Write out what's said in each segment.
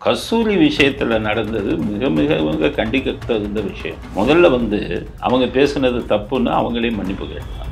கஸ்தூரி விஷயத்துல நடந்தது மிக மிக மிக கண்டிக்க தகுந்த விஷயம் முதல்ல வந்து அவங்க பேசுனது தப்புன்னு அவங்களே மன்னிப்பு கேட்டாங்க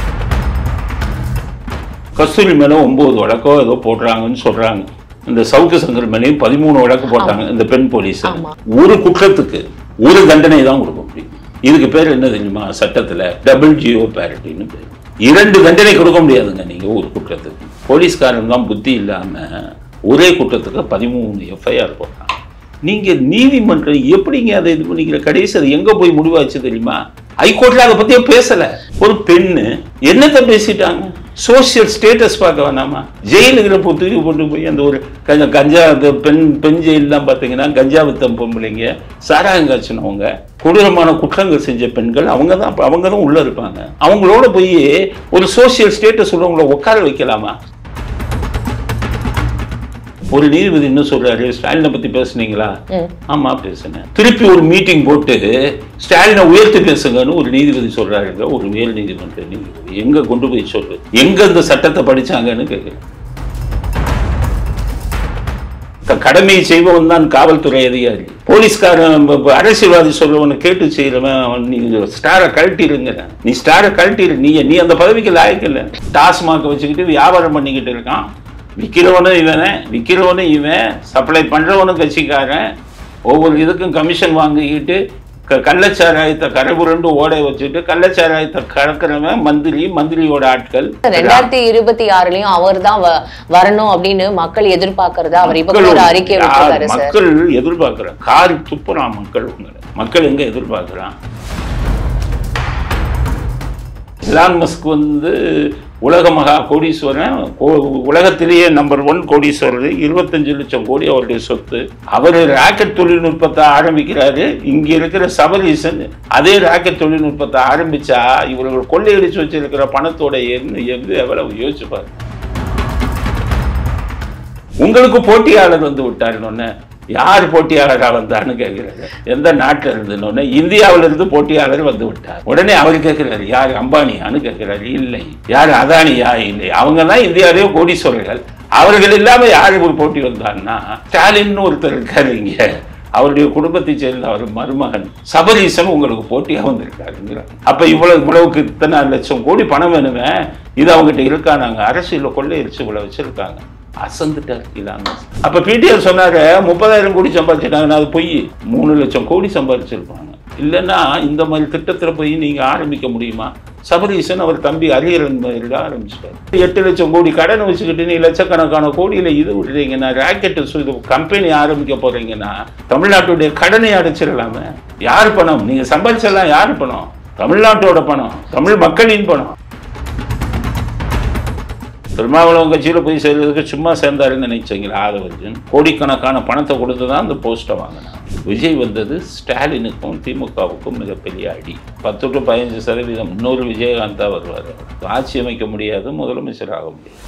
கஸ்தூரி மேல ஒன்பது வழக்கோ ஏதோ போடுறாங்கன்னு சொல்றாங்க இந்த சவுக்கு சங்கர் மேலேயும் பதிமூணு வழக்கு போட்டாங்க இந்த பெண் போலீஸ் ஆமா. ஒரு குற்றத்துக்கு ஒரு தண்டனை தான் கொடுக்க முடியும் இதுக்கு பேர் என்ன தெரியுமா சட்டத்துல டபுள் ஜியோ பேரிட்டின்னு பேர் இரண்டு தண்டனை கொடுக்க முடியாதுங்க நீங்க ஒரு குற்றத்துக்கு போலீஸ்காரன் தான் புத்தி இல்லாம ஒரே குற்றத்துக்கு பதிமூணு எஃப்ஐஆர் போட்டாங்க நீங்க நீதிமன்றம் எப்படிங்க அதை இது பண்ணிக்கிற கடைசி அது எங்க போய் முடிவாச்சு தெரியுமா ஹைகோர்ட்ல அதை பத்தியே பேசல ஒரு பெண்ணு என்னத்தை பேசிட்டாங்க சோசியல் ஸ்டேட்டஸ் பார்க்க வேணாமா ஜெயிலுக்கு போ தூக்கி கொண்டு போய் அந்த ஒரு கஞ்சா கஞ்சா அந்த பெண் பெண் ஜெயிலெலாம் பார்த்தீங்கன்னா கஞ்சா வித்தம் பொம்பளைங்க சாராயம் காய்ச்சினவங்க கொடூரமான குற்றங்கள் செஞ்ச பெண்கள் அவங்க தான் அவங்க தான் உள்ள இருப்பாங்க அவங்களோட போய் ஒரு சோசியல் ஸ்டேட்டஸ் உள்ளவங்கள உட்கார வைக்கலாமா ஒரு நீதிபதி என்ன சொல்றாரு ஸ்டாலினை பத்தி பேசுனீங்களா ம். ஆமா பேசுனேன் திருப்பி ஒரு மீட்டிங் போட்டு ஸ்டாலினை உயர்த்தி பேசுங்கன்னு ஒரு நீதிபதி சொல்றாருங்க ஒரு உயர் நீதிமன்ற நீதிபதி எங்க கொண்டு போய் சொல்லு எங்க இந்த சட்டத்தை படிச்சாங்கன்னு கேட்குறேன் க- கடமையை செய்பவன் தான் காவல்துறை அதிகாரி போலீஸ்காரன் ப- ப- அரசியல்வாதி சொல்றவனை கேட்டு செய்யறவன் அவன் நீ ஸ்டாரை கழட்டிருங்க நீ ஸ்டாரை கழட்டிரு நீ நீ அந்த பதவிக்கு லாயக்கில்லை டாஸ்மாக் வச்சுக்கிட்டு வியாபாரம் பண்ணிக்கிட்டு இருக்கான் விற்கிறவனும் இவனே விற்கிறவனும் இவன் சப்ளை பண்றவனும் கட்சிக்காரன் ஒவ்வொரு இதுக்கும் கமிஷன் வாங்கிக்கிட்டு க கள்ளச்சாராயத்தை கரைபுரண்டு ஓட வச்சுட்டு கள்ளச்சாராயத்தை கறக்கிறவன் மந்திரி மந்திரியோட ஆட்கள் ரெண்டாயிரத்தி இருபத்தி ஆறுலயும் அவர் தான் வரணும் அப்படின்னு மக்கள் எதிர்பார்க்கறதா அவர் இப்ப கூட ஒரு மக்கள் அறிக்கை யார் விட்டுருக்காரு சார் மக்கள் எதிர்பார்க்கிறான் காரி துப்புறான் மக்கள் உங்களை மக்கள் எங்க எதிர்பார்க்கிறான் எலான் மஸ்க் வந்து உலக மகா கோடீஸ்வரன் கோ- உலகத்திலேயே நம்பர் ஒன் கோடீஸ்வரர் இருபத்தஞ்சு லட்சம் கோடி அவருடைய சொத்து அவர் ராக்கெட் தொழில்நுட்பத்தை ஆரம்பிக்கிறாரு இங்க இருக்கிற சபரீசன் அதே ராக்கெட் தொழில்நுட்பத்தை ஆரம்பிச்சா இவர்கள் கொள்ளையடிச்சு வச்சிருக்கிற பணத்தோட எண் எது எவ்வளவு யோசிச்சு பாருங்க உங்களுக்கு போட்டியாளர் வந்து விட்டாருன்னு யார் போட்டியாளராக வந்தான்னு கேட்கிறாரு எந்த நாட்டில் இருந்துன்னு இந்தியாவில இருந்து போட்டியாளர் வந்து விட்டார் உடனே அவர் கேட்கிறாரு யார் அம்பானியான்னு கேட்கிறாரு இல்லை யார் அதானியா இல்லை அவங்க தான் இந்தியாவிலேயே கோடீஸ்வரர்கள் அவர்கள் இல்லாம யார் ஒரு போட்டி வந்தான்னா ஸ்டாலின் ஒருத்தர் இருக்காரு இங்க அவருடைய குடும்பத்தை சேர்ந்த அவர் மருமகன் சபரீசன் உங்களுக்கு போட்டியா வந்திருக்காருங்கிறார் அப்ப இவ்வளவு இவ்வளவுக்கு இத்தனை லட்சம் கோடி பணம் வேணுமே இது அவங்ககிட்ட இருக்கா நாங்க அரசியல கொள்ளையடிச்சு இவ்வளவு வச்சிருக்காங்க அசந்துட்டார் இல்லாம அப்ப பிடிஆர் சொன்னாரு முப்பதாயிரம் கோடி சம்பாதிச்சிட்டாங்கன்னா அது பொய் மூணு லட்சம் கோடி சம்பாதிச்சிருப்பாங்க இல்லைன்னா இந்த மாதிரி திட்டத்துல போய் நீங்க ஆரம்பிக்க முடியுமா சபரீசன் அவர் தம்பி அரியரன் மயிரிட ஆரம்பிச்சிட்டார் எட்டு லட்சம் கோடி கடனை வச்சுக்கிட்டு நீ லட்சக்கணக்கான கோடியில இது விடுறீங்கன்னா ராக்கெட் இது கம்பெனி ஆரம்பிக்க போறீங்கன்னா தமிழ்நாட்டுடைய கடனை அடைச்சிடலாமே யார் பணம் நீங்க சம்பாதிச்செல்லாம் யார் பணம் தமிழ்நாட்டோட பணம் தமிழ் மக்களின் பணம் திருமாவளவன் கட்சியில் போய் சேர்றதுக்கு சும்மா சேர்ந்தாருன்னு நினைச்சீங்களா ஆதவர்ஜன் கோடிக்கணக்கான பணத்தை கொடுத்து தான் அந்த போஸ்ட்டை வாங்கினான் விஜய் வந்தது ஸ்டாலினுக்கும் திமுகவுக்கும் மிகப்பெரிய அடி பத்து டு பதினஞ்சு சதவீதம் இன்னொரு விஜயகாந்த் தான் வருவார் ஆட்சி அமைக்க முடியாது முதலமைச்சர் ஆக முடியாது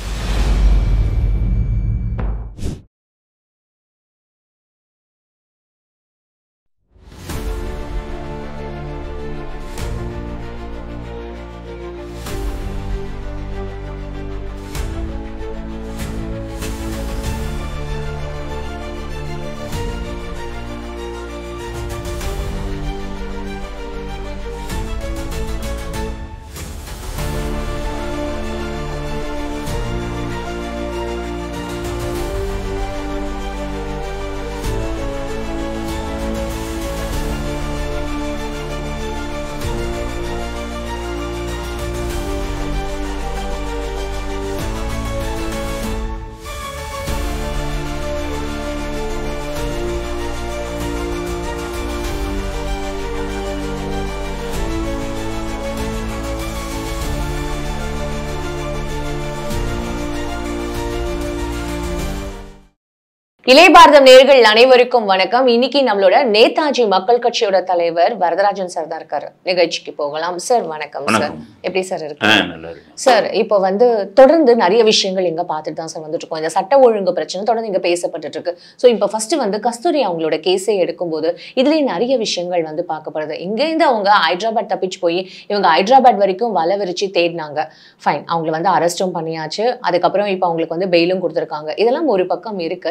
இளைய பாரதம் நேர்கள் அனைவருக்கும் வணக்கம் இன்னைக்கு நம்மளோட நேதாஜி மக்கள் கட்சியோட தலைவர் வரதராஜன் சார் தான் இருக்காரு நிகழ்ச்சிக்கு போகலாம் சார் வணக்கம் சார் வணக்கம். எப்படி சார் ஆ இருக்கு நல்லா இருக்கு சார் இப்போ வந்து தொடர்ந்து நிறைய விஷயங்கள் இங்க பார்த்துட்டு தான் சார் வந்துட்டு இருக்கோம் இந்த சட்ட ஒழுங்கு பிரச்சனை தொடர்ந்து இங்க பேசப்பட்டுட்டு இருக்கு ஸோ இப்போ ஃபர்ஸ்ட் வந்து கஸ்தூரி அவங்களோட கேஸை எடுக்கும்போது இதுலயே நிறைய விஷயங்கள் வந்து பார்க்கப்படுது இங்கேருந்து அவங்க ஹைதராபாத் தப்பிச்சு போய் இவங்க ஹைதராபாத் வரைக்கும் வலை விரிச்சு தேடினாங்க ஃபைன் அவங்கள வந்து அரெஸ்டும் பண்ணியாச்சு அதுக்கப்புறம் இப்போ அவங்களுக்கு வந்து பெயிலும் கொடுத்துருக்காங்க இதெல்லாம் ஒரு பக்கம் இருக்கு இப்போ இன்னொரு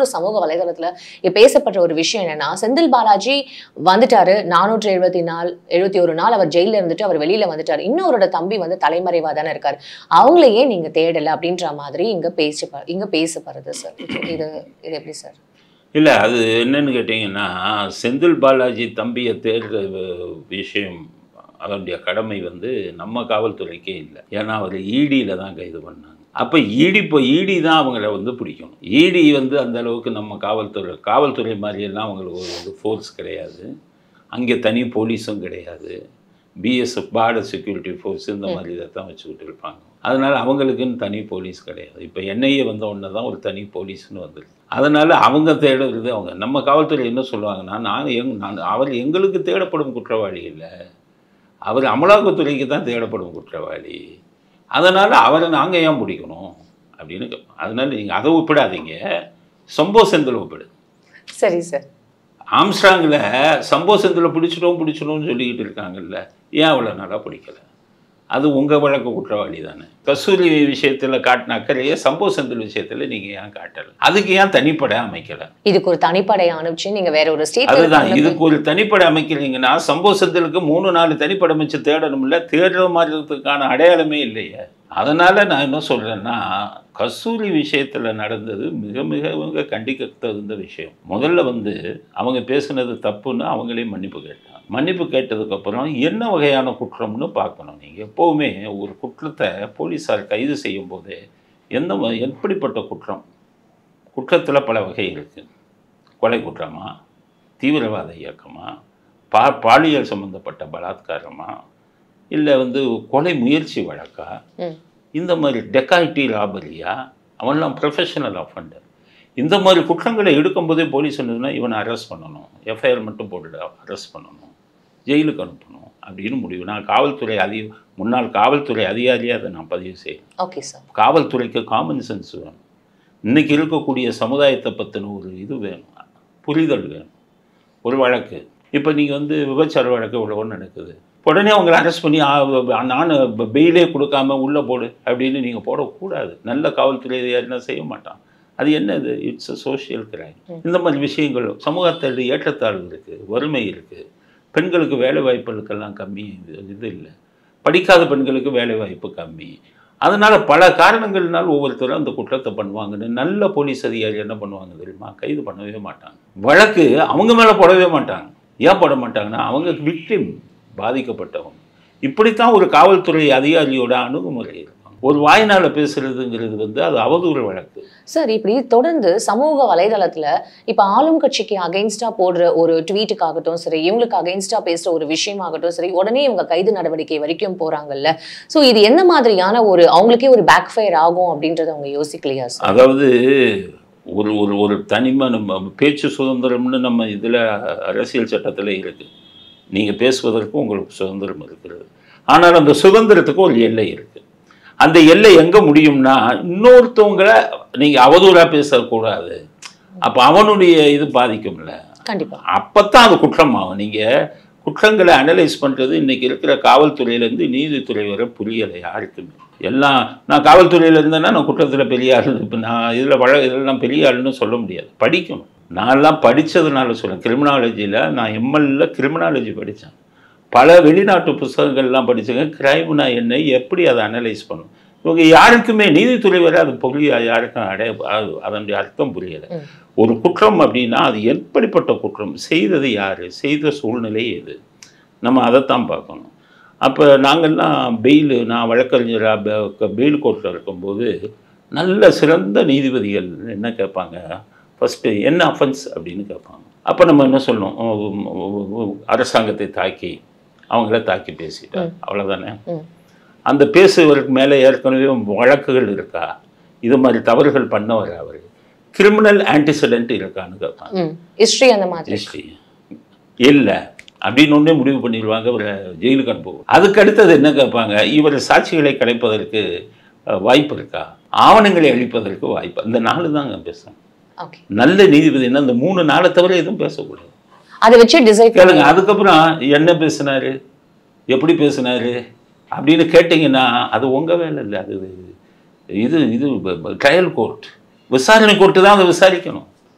இன்னொரு சமூக வலைதளத்துல இங்க பேசப்படுற ஒரு விஷயம் என்னன்னா செந்தில் பாலாஜி வந்துட்டாரு நானூற்றி எழுபத்தி நாலு எழுபத்தி ஒரு நாள் அவர் ஜெயில இருந்துட்டு அவர் வெளியில வந்துட்டாரு இன்னொருட தம்பி வந்து தலைமறைவா தானே இருக்காரு அவங்கள ஏன் நீங்க தேடல அப்படின்ற மாதிரி இங்க பேச இங்க பேசப்படுறது சார் இது இது எப்படி சார் இல்லை அது என்னன்னு கேட்டிங்கன்னா செந்தில் பாலாஜி தம்பியை தேடுற வ- விஷயம் அதனுடைய கடமை வந்து நம்ம காவல்துறைக்கே இல்லை ஏன்னா அவர் ஈடியில் தான் கைது பண்ணாங்க அப்போ ஈடி இப்போ ஈடி தான் அவங்கள வந்து பிடிக்கணும் ஈடி வந்து அந்த அளவுக்கு நம்ம காவல்துறை காவல்துறை மாதிரியெல்லாம் அவங்களுக்கு ஒரு வந்து ஃபோர்ஸ் கிடையாது அங்கே தனி போலீஸும் கிடையாது பிஎஸ்எஃப் பார்டர் செக்யூரிட்டி ஃபோர்ஸ் இந்த மாதிரி இதை தான் வச்சுக்கிட்டு இருப்பாங்க அதனால் அவங்களுக்குன்னு தனி போலீஸ் கிடையாது இப்போ என்ஐஏ வந்த உடனே தான் ஒரு தனி போலீஸ்னு வந்துருக்கு அதனால் அவங்க தேடுறது அவங்க நம்ம காவல்துறை என்ன சொல்லுவாங்கன்னா நாங்கள் எங் நான் அவர் எங்களுக்கு தேடப்படும் குற்றவாளி இல்லை அவர் அமலாக்கத்துறைக்கு தான் தேடப்படும் குற்றவாளி அதனால் அவரை நாங்கள் ஏன் பிடிக்கணும் அப்படின்னு கேட்போம். அதனால நீங்கள் அதை ஒப்பிடாதீங்க சம்போ செந்தில் ஒப்பிடு சரி சார் ஆம்ஸ்ட்ராங்கில் சம்போ செந்தில் பிடிச்சிட்டோம் பிடிச்சிட்டோம்னு சொல்லிக்கிட்டு இருக்காங்கல்ல ஏன் அவ்வளோ நாளாக பிடிக்கல அது உங்கள் வழக்கு குற்றவாளி தானே கஸ்தூரி விஷயத்தில் காட்டின அக்கறையே சம்போ செந்தில் விஷயத்தில் நீங்கள் ஏன் காட்டலை அதுக்கு ஏன் தனிப்படை அமைக்கலை இதுக்கு ஒரு தனிப்படை அனுப்பிச்சு நீங்க வேற ஒரு அதுதான் ஸ்டேட் இதுக்கு ஒரு தனிப்படை அமைக்கிறீங்கன்னா சம்பவ செந்திலுக்கு மூணு நாலு தனிப்படை அமைச்சு தேடணும்ல தேடுற மாதிரிக்கான அடையாளமே இல்லையே அதனால நான் என்ன சொல்றேன்னா கஸ்தூரி விஷயத்துல நடந்தது மிக மிக மிக கண்டிக்க தகுந்த விஷயம் முதல்ல வந்து அவங்க பேசுனது தப்புன்னு அவங்களே மன்னிப்பு கேட்டாங்க மன்னிப்பு கேட்டதுக்கப்புறம் என்ன வகையான குற்றம்னு பார்க்கணும் நீங்கள் எப்போவுமே ஒரு குற்றத்தை போலீஸார் கைது செய்யும் போதே எந்த வ- எப்படிப்பட்ட குற்றம் குற்றத்தில் பல வகை இருக்குது கொலை குற்றமா தீவிரவாத இயக்கமா பா பாலியல் சம்பந்தப்பட்ட பலாத்காரமா இல்லை வந்து கொலை முயற்சி வழக்கா ம். இந்த மாதிரி டெக்காய்டி ராபரியா அவன்லாம் ப்ரொஃபஷனல் அஃபண்டர் இந்த மாதிரி குற்றங்களை எடுக்கும்போதே போலீஸ் என்னதுன்னா இவனை அரெஸ்ட் பண்ணணும் எஃப்ஐஆர் மட்டும் போட்டு அரெஸ்ட் பண்ணணும் ஜெயிலுக்கு அனுப்பணும் அப்படின்னு முடிவு நான் காவல்துறை அதி முன்னாள் காவல்துறை அதிகாரியாக அதை நான் பதிவு செய்கிறேன் ஓகே சார் காவல்துறைக்கு காமன் சென்ஸ் வேணும் இன்னைக்கு இருக்கக்கூடிய சமுதாயத்தை பற்றின ஒரு இது வேணும் புரிதல் வேணும் ஒரு வழக்கு இப்போ நீங்கள் வந்து விபச்சார வழக்கு இவ்வளோ நடக்குது உடனே அவங்களை அரெஸ்ட் பண்ணி ஆ, நான் பெயிலே கொடுக்காம உள்ளே போடு அப்படின்னு நீங்கள் போடக்கூடாது நல்ல காவல்துறை அதிகாரினா செய்ய மாட்டான் அது என்னது இட்ஸ் அ சோஷியல் கிரைம் இந்த மாதிரி விஷயங்கள் சமூகத்தில் ஏற்றத்தாழ்வு இருக்குது வறுமை இருக்குது பெண்களுக்கு வேலை வாய்ப்புகளுக்கெல்லாம் கம்மி இது இது இல்லை படிக்காத பெண்களுக்கு வேலை வாய்ப்பு கம்மி அதனால் பல காரணங்கள்னால் ஒவ்வொருத்தரும் அந்த குற்றத்தை பண்ணுவாங்கன்னு நல்ல போலீஸ் அதிகாரி என்ன பண்ணுவாங்க தெரியுமா கைது பண்ணவே மாட்டாங்க வழக்கு அவங்க மேலே போடவே மாட்டாங்க ஏன் போட மாட்டாங்கன்னா அவங்க விக்டிம் பாதிக்கப்பட்டவங்க இப்படித்தான் ஒரு காவல்துறை அதிகாரியோட அணுகுமுறை இருக்கும் ஒரு வாய்னால பேசுறதுங்கிறது வந்து அது அவதூறு வழக்கு சார் இப்படி தொடர்ந்து சமூக வலைதளத்துல இப்ப ஆளும் கட்சிக்கு அகைன்ஸ்டா போடுற ஒரு ட்வீட்டுக்காகட்டும் சரி இவங்களுக்கு அகைன்ஸ்டா பேசுற ஒரு விஷயமாகட்டும் சரி உடனே இவங்க கைது நடவடிக்கை வரைக்கும் போறாங்கல்ல சோ இது என்ன மாதிரியான ஒரு அவங்களுக்கே ஒரு பேக் ஃபயர் ஆகும் அப்படின்றத அவங்க யோசிக்கலையா சார் அதாவது ஒரு ஒரு ஒரு தனிமை நம்ம பேச்சு சுதந்திரம்னு நம்ம இதில் அரசியல் சட்டத்தில் இருக்குது நீங்கள் பேசுவதற்கு உங்களுக்கு சுதந்திரம் இருக்கிறது ஆனால் அந்த சுதந்திரத்துக்கு ஒரு எல்லை இருக்குது அந்த எல்லை எங்கே முடியும்னா இன்னொருத்தவங்களை நீங்கள் அவதூறாக பேசக்கூடாது அப்போ அவனுடைய இது பாதிக்கும்ல கண்டிப்பா அப்பத்தான் அது குற்றமாகும் நீங்கள் குற்றங்களை அனலைஸ் பண்ணுறது இன்னைக்கு இருக்கிற காவல்துறையிலேருந்து நீதித்துறை வரை புரியலை யாருக்குமே எல்லாம் நான் காவல்துறையில் இருந்தேன்னா நான் குற்றத்தில் பெரிய ஆள் இப்போ நான் இதில் வழ இதில் நான் பெரிய ஆளுன்னு சொல்ல முடியாது படிக்கணும் நான்லாம் படித்ததுனால சொல்கிறேன் கிரிமினாலஜியில் நான் எம்எல்ல கிரிமினாலஜி படித்தேன் பல வெளிநாட்டு புஸ்தகங்கள்லாம் படிச்சேங்க கிரைம்னா என்ன எப்படி அதை அனலைஸ் பண்ணும் இவங்க யாருக்குமே நீதித்துறை வரை அது புரிய யாருக்கும் அடைய அது- அதனுடைய அர்த்தம் புரியலை ம். ஒரு குற்றம் அப்படின்னா அது எப்படிப்பட்ட குற்றம் செய்தது யார் செய்த சூழ்நிலை எது நம்ம அதைத்தான் பார்க்கணும் அப்போ நாங்கள்லாம் பெயில் நான் வழக்கறிஞராக பெயில் கோர்ட்டில் இருக்கும்போது நல்ல சிறந்த நீதிபதிகள் என்ன கேட்பாங்க ஃபஸ்ட்டு என்ன அஃபென்ஸ் அப்படின்னு கேட்பாங்க அப்போ நம்ம என்ன சொல்லணும் உம், உம், உம், அரசாங்கத்தை தாக்கி அவங்கள தாக்கி பேசிட்டார் அவ்வளோதானே ம். அந்த பேசுவதற்கு மேலே ஏற்கனவே வழக்குகள் இருக்கா இது மாதிரி தவறுகள் பண்ணவர் அவர் கிரிமினல் ஆன்டிசிடென்ட் இருக்கான்னு கேட்பாங்க ம் ஹிஸ்டரி அந்த மாதிரி ஹிஸ்ட்ரி இல்லை அப்படின்னு ஒன்றே முடிவு பண்ணிடுவாங்க இவரை ஜெயிலுக்கு அனுப்புவோம் அதுக்கு அடுத்தது என்ன கேட்பாங்க இவர் சாட்சிகளை கிடைப்பதற்கு அஹ், வாய்ப்பு இருக்கா ஆவணங்களை அளிப்பதற்கு வாய்ப்பு இந்த நாலு தாங்க பேசுகிறேன் ஓகே நல்ல நீதிபதினா இந்த மூணு நாளை தவிர எதுவும் பேசக்கூடாது அதை வச்சு டிசைட் கேளுங்க அதுக்கப்புறம் என்ன பேசினாரு எப்படி பேசினாரு அப்படின்னு கேட்டிங்கன்னா அது உங்கள் வேலை இல்லை அது இது இது ட்ரையல் கோர்ட் விசாரணை கோர்ட்டு தான் அதை விசாரிக்கணும்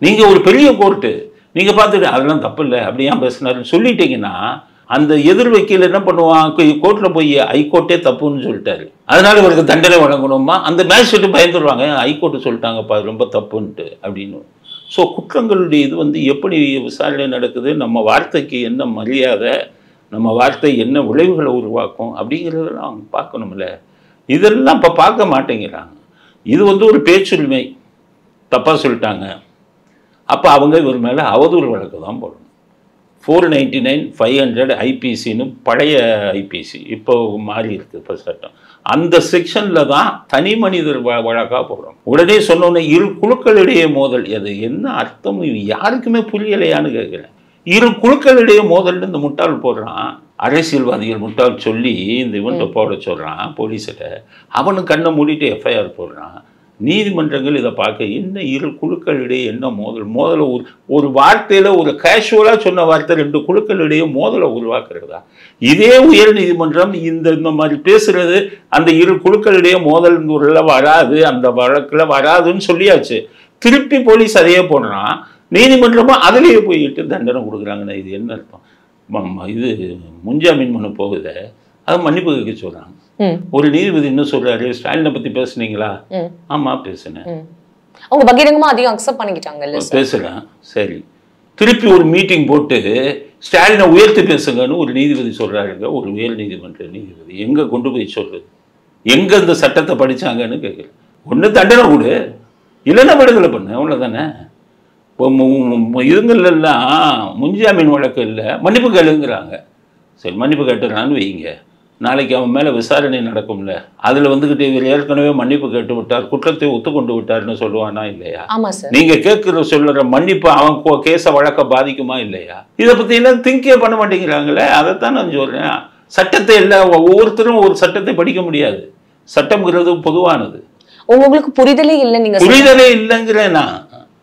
நீங்க ஒரு பெரிய கோர்ட்டு நீங்க பார்த்துட்டு அதெல்லாம் தப்பு இல்லை அப்படி ஏன் பேசினாருன்னு சொல்லிட்டீங்கன்னா அந்த எதிர் வக்கீல் என்ன பண்ணுவான் கோர்ட்ல போய் ஹைகோர்ட்டே தப்புன்னு சொல்லிட்டாரு அதனால இவருக்கு தண்டனை வழங்கணுமா அந்த மேஜிஸ்ட்ரேட்டு பயந்துருவாங்க ஹைகோர்ட்டு சொல்லிட்டாங்கப்பா இது ரொம்ப தப்புன்ட்டு அப்படின்னு ஸோ குற்றங்களுடைய இது வந்து எப்படி விசாரணை நடக்குது நம்ம வார்த்தைக்கு என்ன மரியாதை நம்ம வார்த்தை என்ன விளைவுகளை உருவாக்கும் அப்படிங்கிறதெல்லாம் அவங்க பார்க்கணும்ல இதெல்லாம் இப்போ பார்க்க மாட்டேங்கிறாங்க இது வந்து ஒரு பேச்சுரிமை தப்பாக சொல்லிட்டாங்க அப்போ அவங்க இவர் மேலே அவதூறு வழக்கு தான் போடணும் four ninety nine five hundred ஐபிசின்னு பழைய ஐபிசி இப்போ மாறி இருக்கு இப்போ சட்டம் அந்த செக்ஷனில் தான் தனி மனிதர் வ வழக்காக போடுறோம் உடனே சொன்னோன்னே இரு குழுக்களிடையே மோதல் அது என்ன அர்த்தம் இது யாருக்குமே புரியலையான்னு கேட்குறேன் இரு குழுக்களிடையே மோதல்னு இந்த முட்டாள் போடுறான் அரசியல்வாதிகள் முட்டாள் சொல்லி இந்த இவன்ட்ட போட சொல்கிறான் போலீஸ்கிட்ட அவனும் கண்ணை மூடிட்டு எஃப்ஐஆர் போடுறான் நீதிமன்றங்கள் இதை பார்க்க என்ன இரு குழுக்களிடையே என்ன மோதல் மோதலை ஒரு ஒரு வார்த்தையில் ஒரு கேஷுவலாக சொன்ன வார்த்தை ரெண்டு குழுக்களிடையே மோதலை உருவாக்குறதா இதே உயர் நீதிமன்றம் இந்த இந்த மாதிரி பேசுறது அந்த இரு குழுக்களிடையே மோதல்ங்குள்ள வராது அந்த வழக்கில் வராதுன்னு சொல்லியாச்சு திருப்பி போலீஸ் அதையே போடுறான் நீதிமன்றமும் அதிலேயே போயிட்டு தண்டனை கொடுக்குறாங்கண்ணா இது என்ன அர்த்தம் ம- ம- இது முன்ஜாமீன் மனு போகுது அது மன்னிப்பு கேட்க சொல்கிறாங்க ம் ஒரு நீதிபதி என்ன சொல்றாரு ஸ்டாலினை பத்தி பேசுனீங்களா ம் ஆமா பேசுனேன் ம் அவங்க பகிரங்கமா அதையும் அக்செப்ட் பண்ணிக்கிட்டாங்கல்ல சார் பேசுறேன் சரி திருப்பி ஒரு மீட்டிங் போட்டு ஸ்டாலினை உயர்த்தி பேசுங்கன்னு ஒரு நீதிபதி சொல்றாருங்க ஒரு உயர் நீதிமன்ற நீதிபதி எங்க கொண்டு போய் சொல்றது எங்க இந்த சட்டத்தை படிச்சாங்கன்னு கேட்குறேன் ஒண்ணு தண்டனை கொடு இல்லைன்னா விடுதலை பண்ணு அவ்வளவுதானே இப்போ மு- மு- மு- இதுங்களெல்லாம் முன்ஜாமீன் வழக்கு இல்லை மன்னிப்பு கேளுங்கிறாங்க சரி மன்னிப்பு கேட்டுறான்னு வைங்க நாளைக்கு அவன் மேலே விசாரணை நடக்கும்ல அதில் வந்துக்கிட்டு இவர் ஏற்கனவே மன்னிப்பு கேட்டு விட்டார் குற்றத்தை ஒத்துக்கொண்டு விட்டார்னு சொல்லுவானா இல்லையா ஆமா சார் நீங்க கேட்குற சொல்லுற மன்னிப்பு அவன் கோ- கேஸ வழக்க பாதிக்குமா இல்லையா இதை பத்தி எல்லாம் திங்கே பண்ண மாட்டேங்கிறாங்களே அதைத்தான் நான் சொல்றேன் சட்டத்தை இல்லை ஒவ்வொருத்தரும் ஒரு சட்டத்தை படிக்க முடியாது சட்டம்ங்கிறது பொதுவானது உங்களுக்கு புரிதலே இல்லை நீங்க சொல்றது. புரிதலே இல்லைங்கிறேன் நான்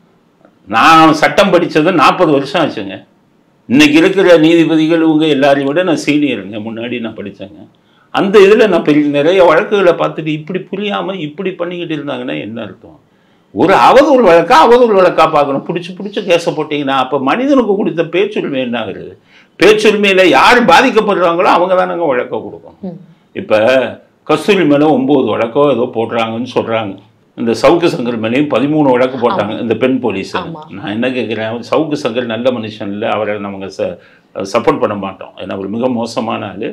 நான் சட்டம் படிச்சது நாற்பது வருஷம் ஆச்சுங்க இன்னைக்கு இருக்கிற நீதிபதிகள் இவங்க எல்லாரையும் விட நான் சீனியருங்க முன்னாடி நான் படிச்சேங்க அந்த இதில் நான் பெரிய நிறைய வழக்குகளை பார்த்துட்டு இப்படி புரியாம இப்படி பண்ணிக்கிட்டு இருந்தாங்கன்னா என்ன அர்த்தம் ஒரு அவதூறு வழக்கா அவதூறு வழக்கா பார்க்கணும் பிடிச்சி பிடிச்சி கேஸை போட்டிங்கன்னா அப்போ மனிதனுக்கு கொடுத்த பேச்சுரிமை என்ன ஆகுறது பேச்சுரிமையில் யார் பாதிக்கப்படுறாங்களோ அவங்க தானங்க வழக்கை கொடுக்கணும் ம். இப்போ கஸ்தூரி மேலே ஒம்பது வழக்கோ ஏதோ போடுறாங்கன்னு சொல்கிறாங்க இந்த சவுக்கு சங்கர் மேலேயும் பதிமூணு வழக்கு போட்டாங்க இந்த பெண் போலீஸ் ஆமா. நான் என்ன கேட்குறேன் சவுக்கு சங்கர் நல்ல மனுஷன் இல்லை அவரை நமக்கு ச சப்போர்ட் பண்ண மாட்டோம் ஏன்னா அவர் மிக மோசமான ஆள்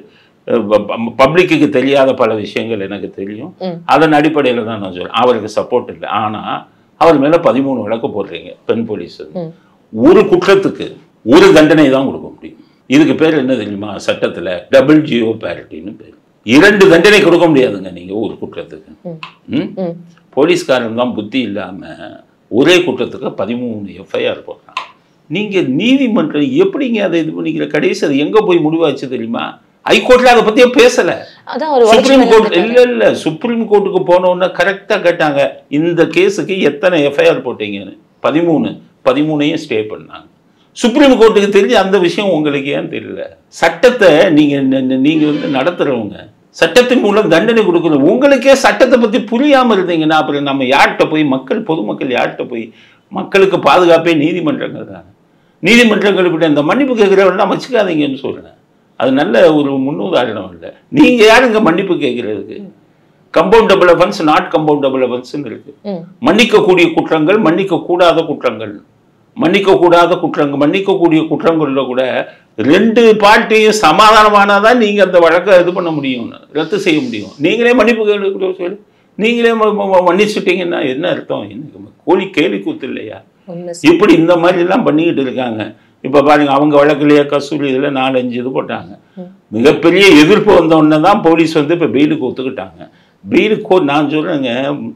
பப்ளிக்கு தெரியாத பல விஷயங்கள் எனக்கு தெரியும் ம். அதன் அடிப்படையில் தான் நான் சொல்றேன் அவருக்கு சப்போர்ட் இல்லை ஆனால் அவர் மேலே பதிமூணு வழக்கு போடுறீங்க பெண் போலீஸ் ம். ஒரு குற்றத்துக்கு ஒரு தண்டனை தான் கொடுக்க முடியும் இதுக்கு பேர் என்ன தெரியுமா சட்டத்தில் டபுள் ஜியோ பேரிட்டின்னு பேர் இரண்டு தண்டனை கொடுக்க முடியாதுங்க நீங்கள் ஒரு குற்றத்துக்கு ம். ம் ம். போலீஸ்காரன் தான் புத்தி இல்லாமல் ஒரே குற்றத்துக்கு பதிமூணு எஃப்ஐஆர் போடுறான் நீங்கள் நீதிமன்றம் எப்படிங்க அதை இது பண்ணிக்கிற கடைசி அது எங்கே போய் முடிவாச்சு தெரியுமா ஹைகோர்ட்டில் அதை பற்றியே பேசலை அதான் ஒரு சுப்ரீம் உடச்சு கோர்ட் மேல இல்ல இல்ல சுப்ரீம் கோர்ட்டுக்கு போனோன்னா கரெக்டா கேட்டாங்க இந்த கேஸுக்கு எத்தனை எஃப்ஐஆர் போட்டீங்கன்னு பதிமூணு பதிமூணையும் ஸ்டே பண்ணாங்க சுப்ரீம் கோர்ட்டுக்கு தெரிஞ்ச அந்த விஷயம் உங்களுக்கு ஏன் தெரியல சட்டத்தை நீங்க ந- ந- நீங்க வந்து நடத்துறவங்க சட்டத்தின் மூலம் தண்டனை கொடுக்கணும் உங்களுக்கே சட்டத்தை பத்தி புரியாம இருந்தீங்கன்னா அப்புறம் நம்ம யார்கிட்ட போய் மக்கள் பொதுமக்கள் யார்கிட்ட போய் மக்களுக்கு பாதுகாப்பே நீதிமன்றங்கள் தான் நீதிமன்றங்கள் இப்படி அந்த மன்னிப்பு கேட்குறவெல்லாம் வச்சுக்காதீங்கன்னு சொல்றேன் அது நல்ல ஒரு முன்னுதாரணம் இல்லை நீங்க யாருங்க மன்னிப்பு கேட்கறதுக்கு கம்பவுண்டபிள் அஃபென்ஸ் நாட் கம்பவுண்டபிள் அஃபென்ஸ்னு இருக்கு ம். மன்னிக்கக்கூடிய குற்றங்கள் மன்னிக்க கூடாத குற்றங்கள் மன்னிக்க கூடாத குற்றங்கள் மன்னிக்கக்கூடிய குற்றங்கள்ல கூட ரெண்டு பார்ட்டியும் சமாதானமானாதான் நீங்க அந்த வழக்கை இது பண்ண முடியும் ரத்து செய்ய முடியும் நீங்களே மன்னிப்பு கேட்க சொல்லு நீங்களே ம- ம- ம- மன்னிச்சுட்டீங்கன்னா என்ன அர்த்தம் என்ன கோழி கேலி கூத்து இல்லையா உண்மை இப்படி இந்த மாதிரி எல்லாம் பண்ணிக்கிட்டு இருக்காங்க இப்ப பாருங்க அவங்க வழக்குலயே கஸ்தூரி இதுல நாலஞ்சு இது போட்டாங்க மிகப்பெரிய எதிர்ப்பு வந்த உடனே தான் போலீஸ் வந்து இப்ப பெயிலுக்கு ஒத்துக்கிட்டாங்க பெயிலுக்கு நான் சொல்றேங்க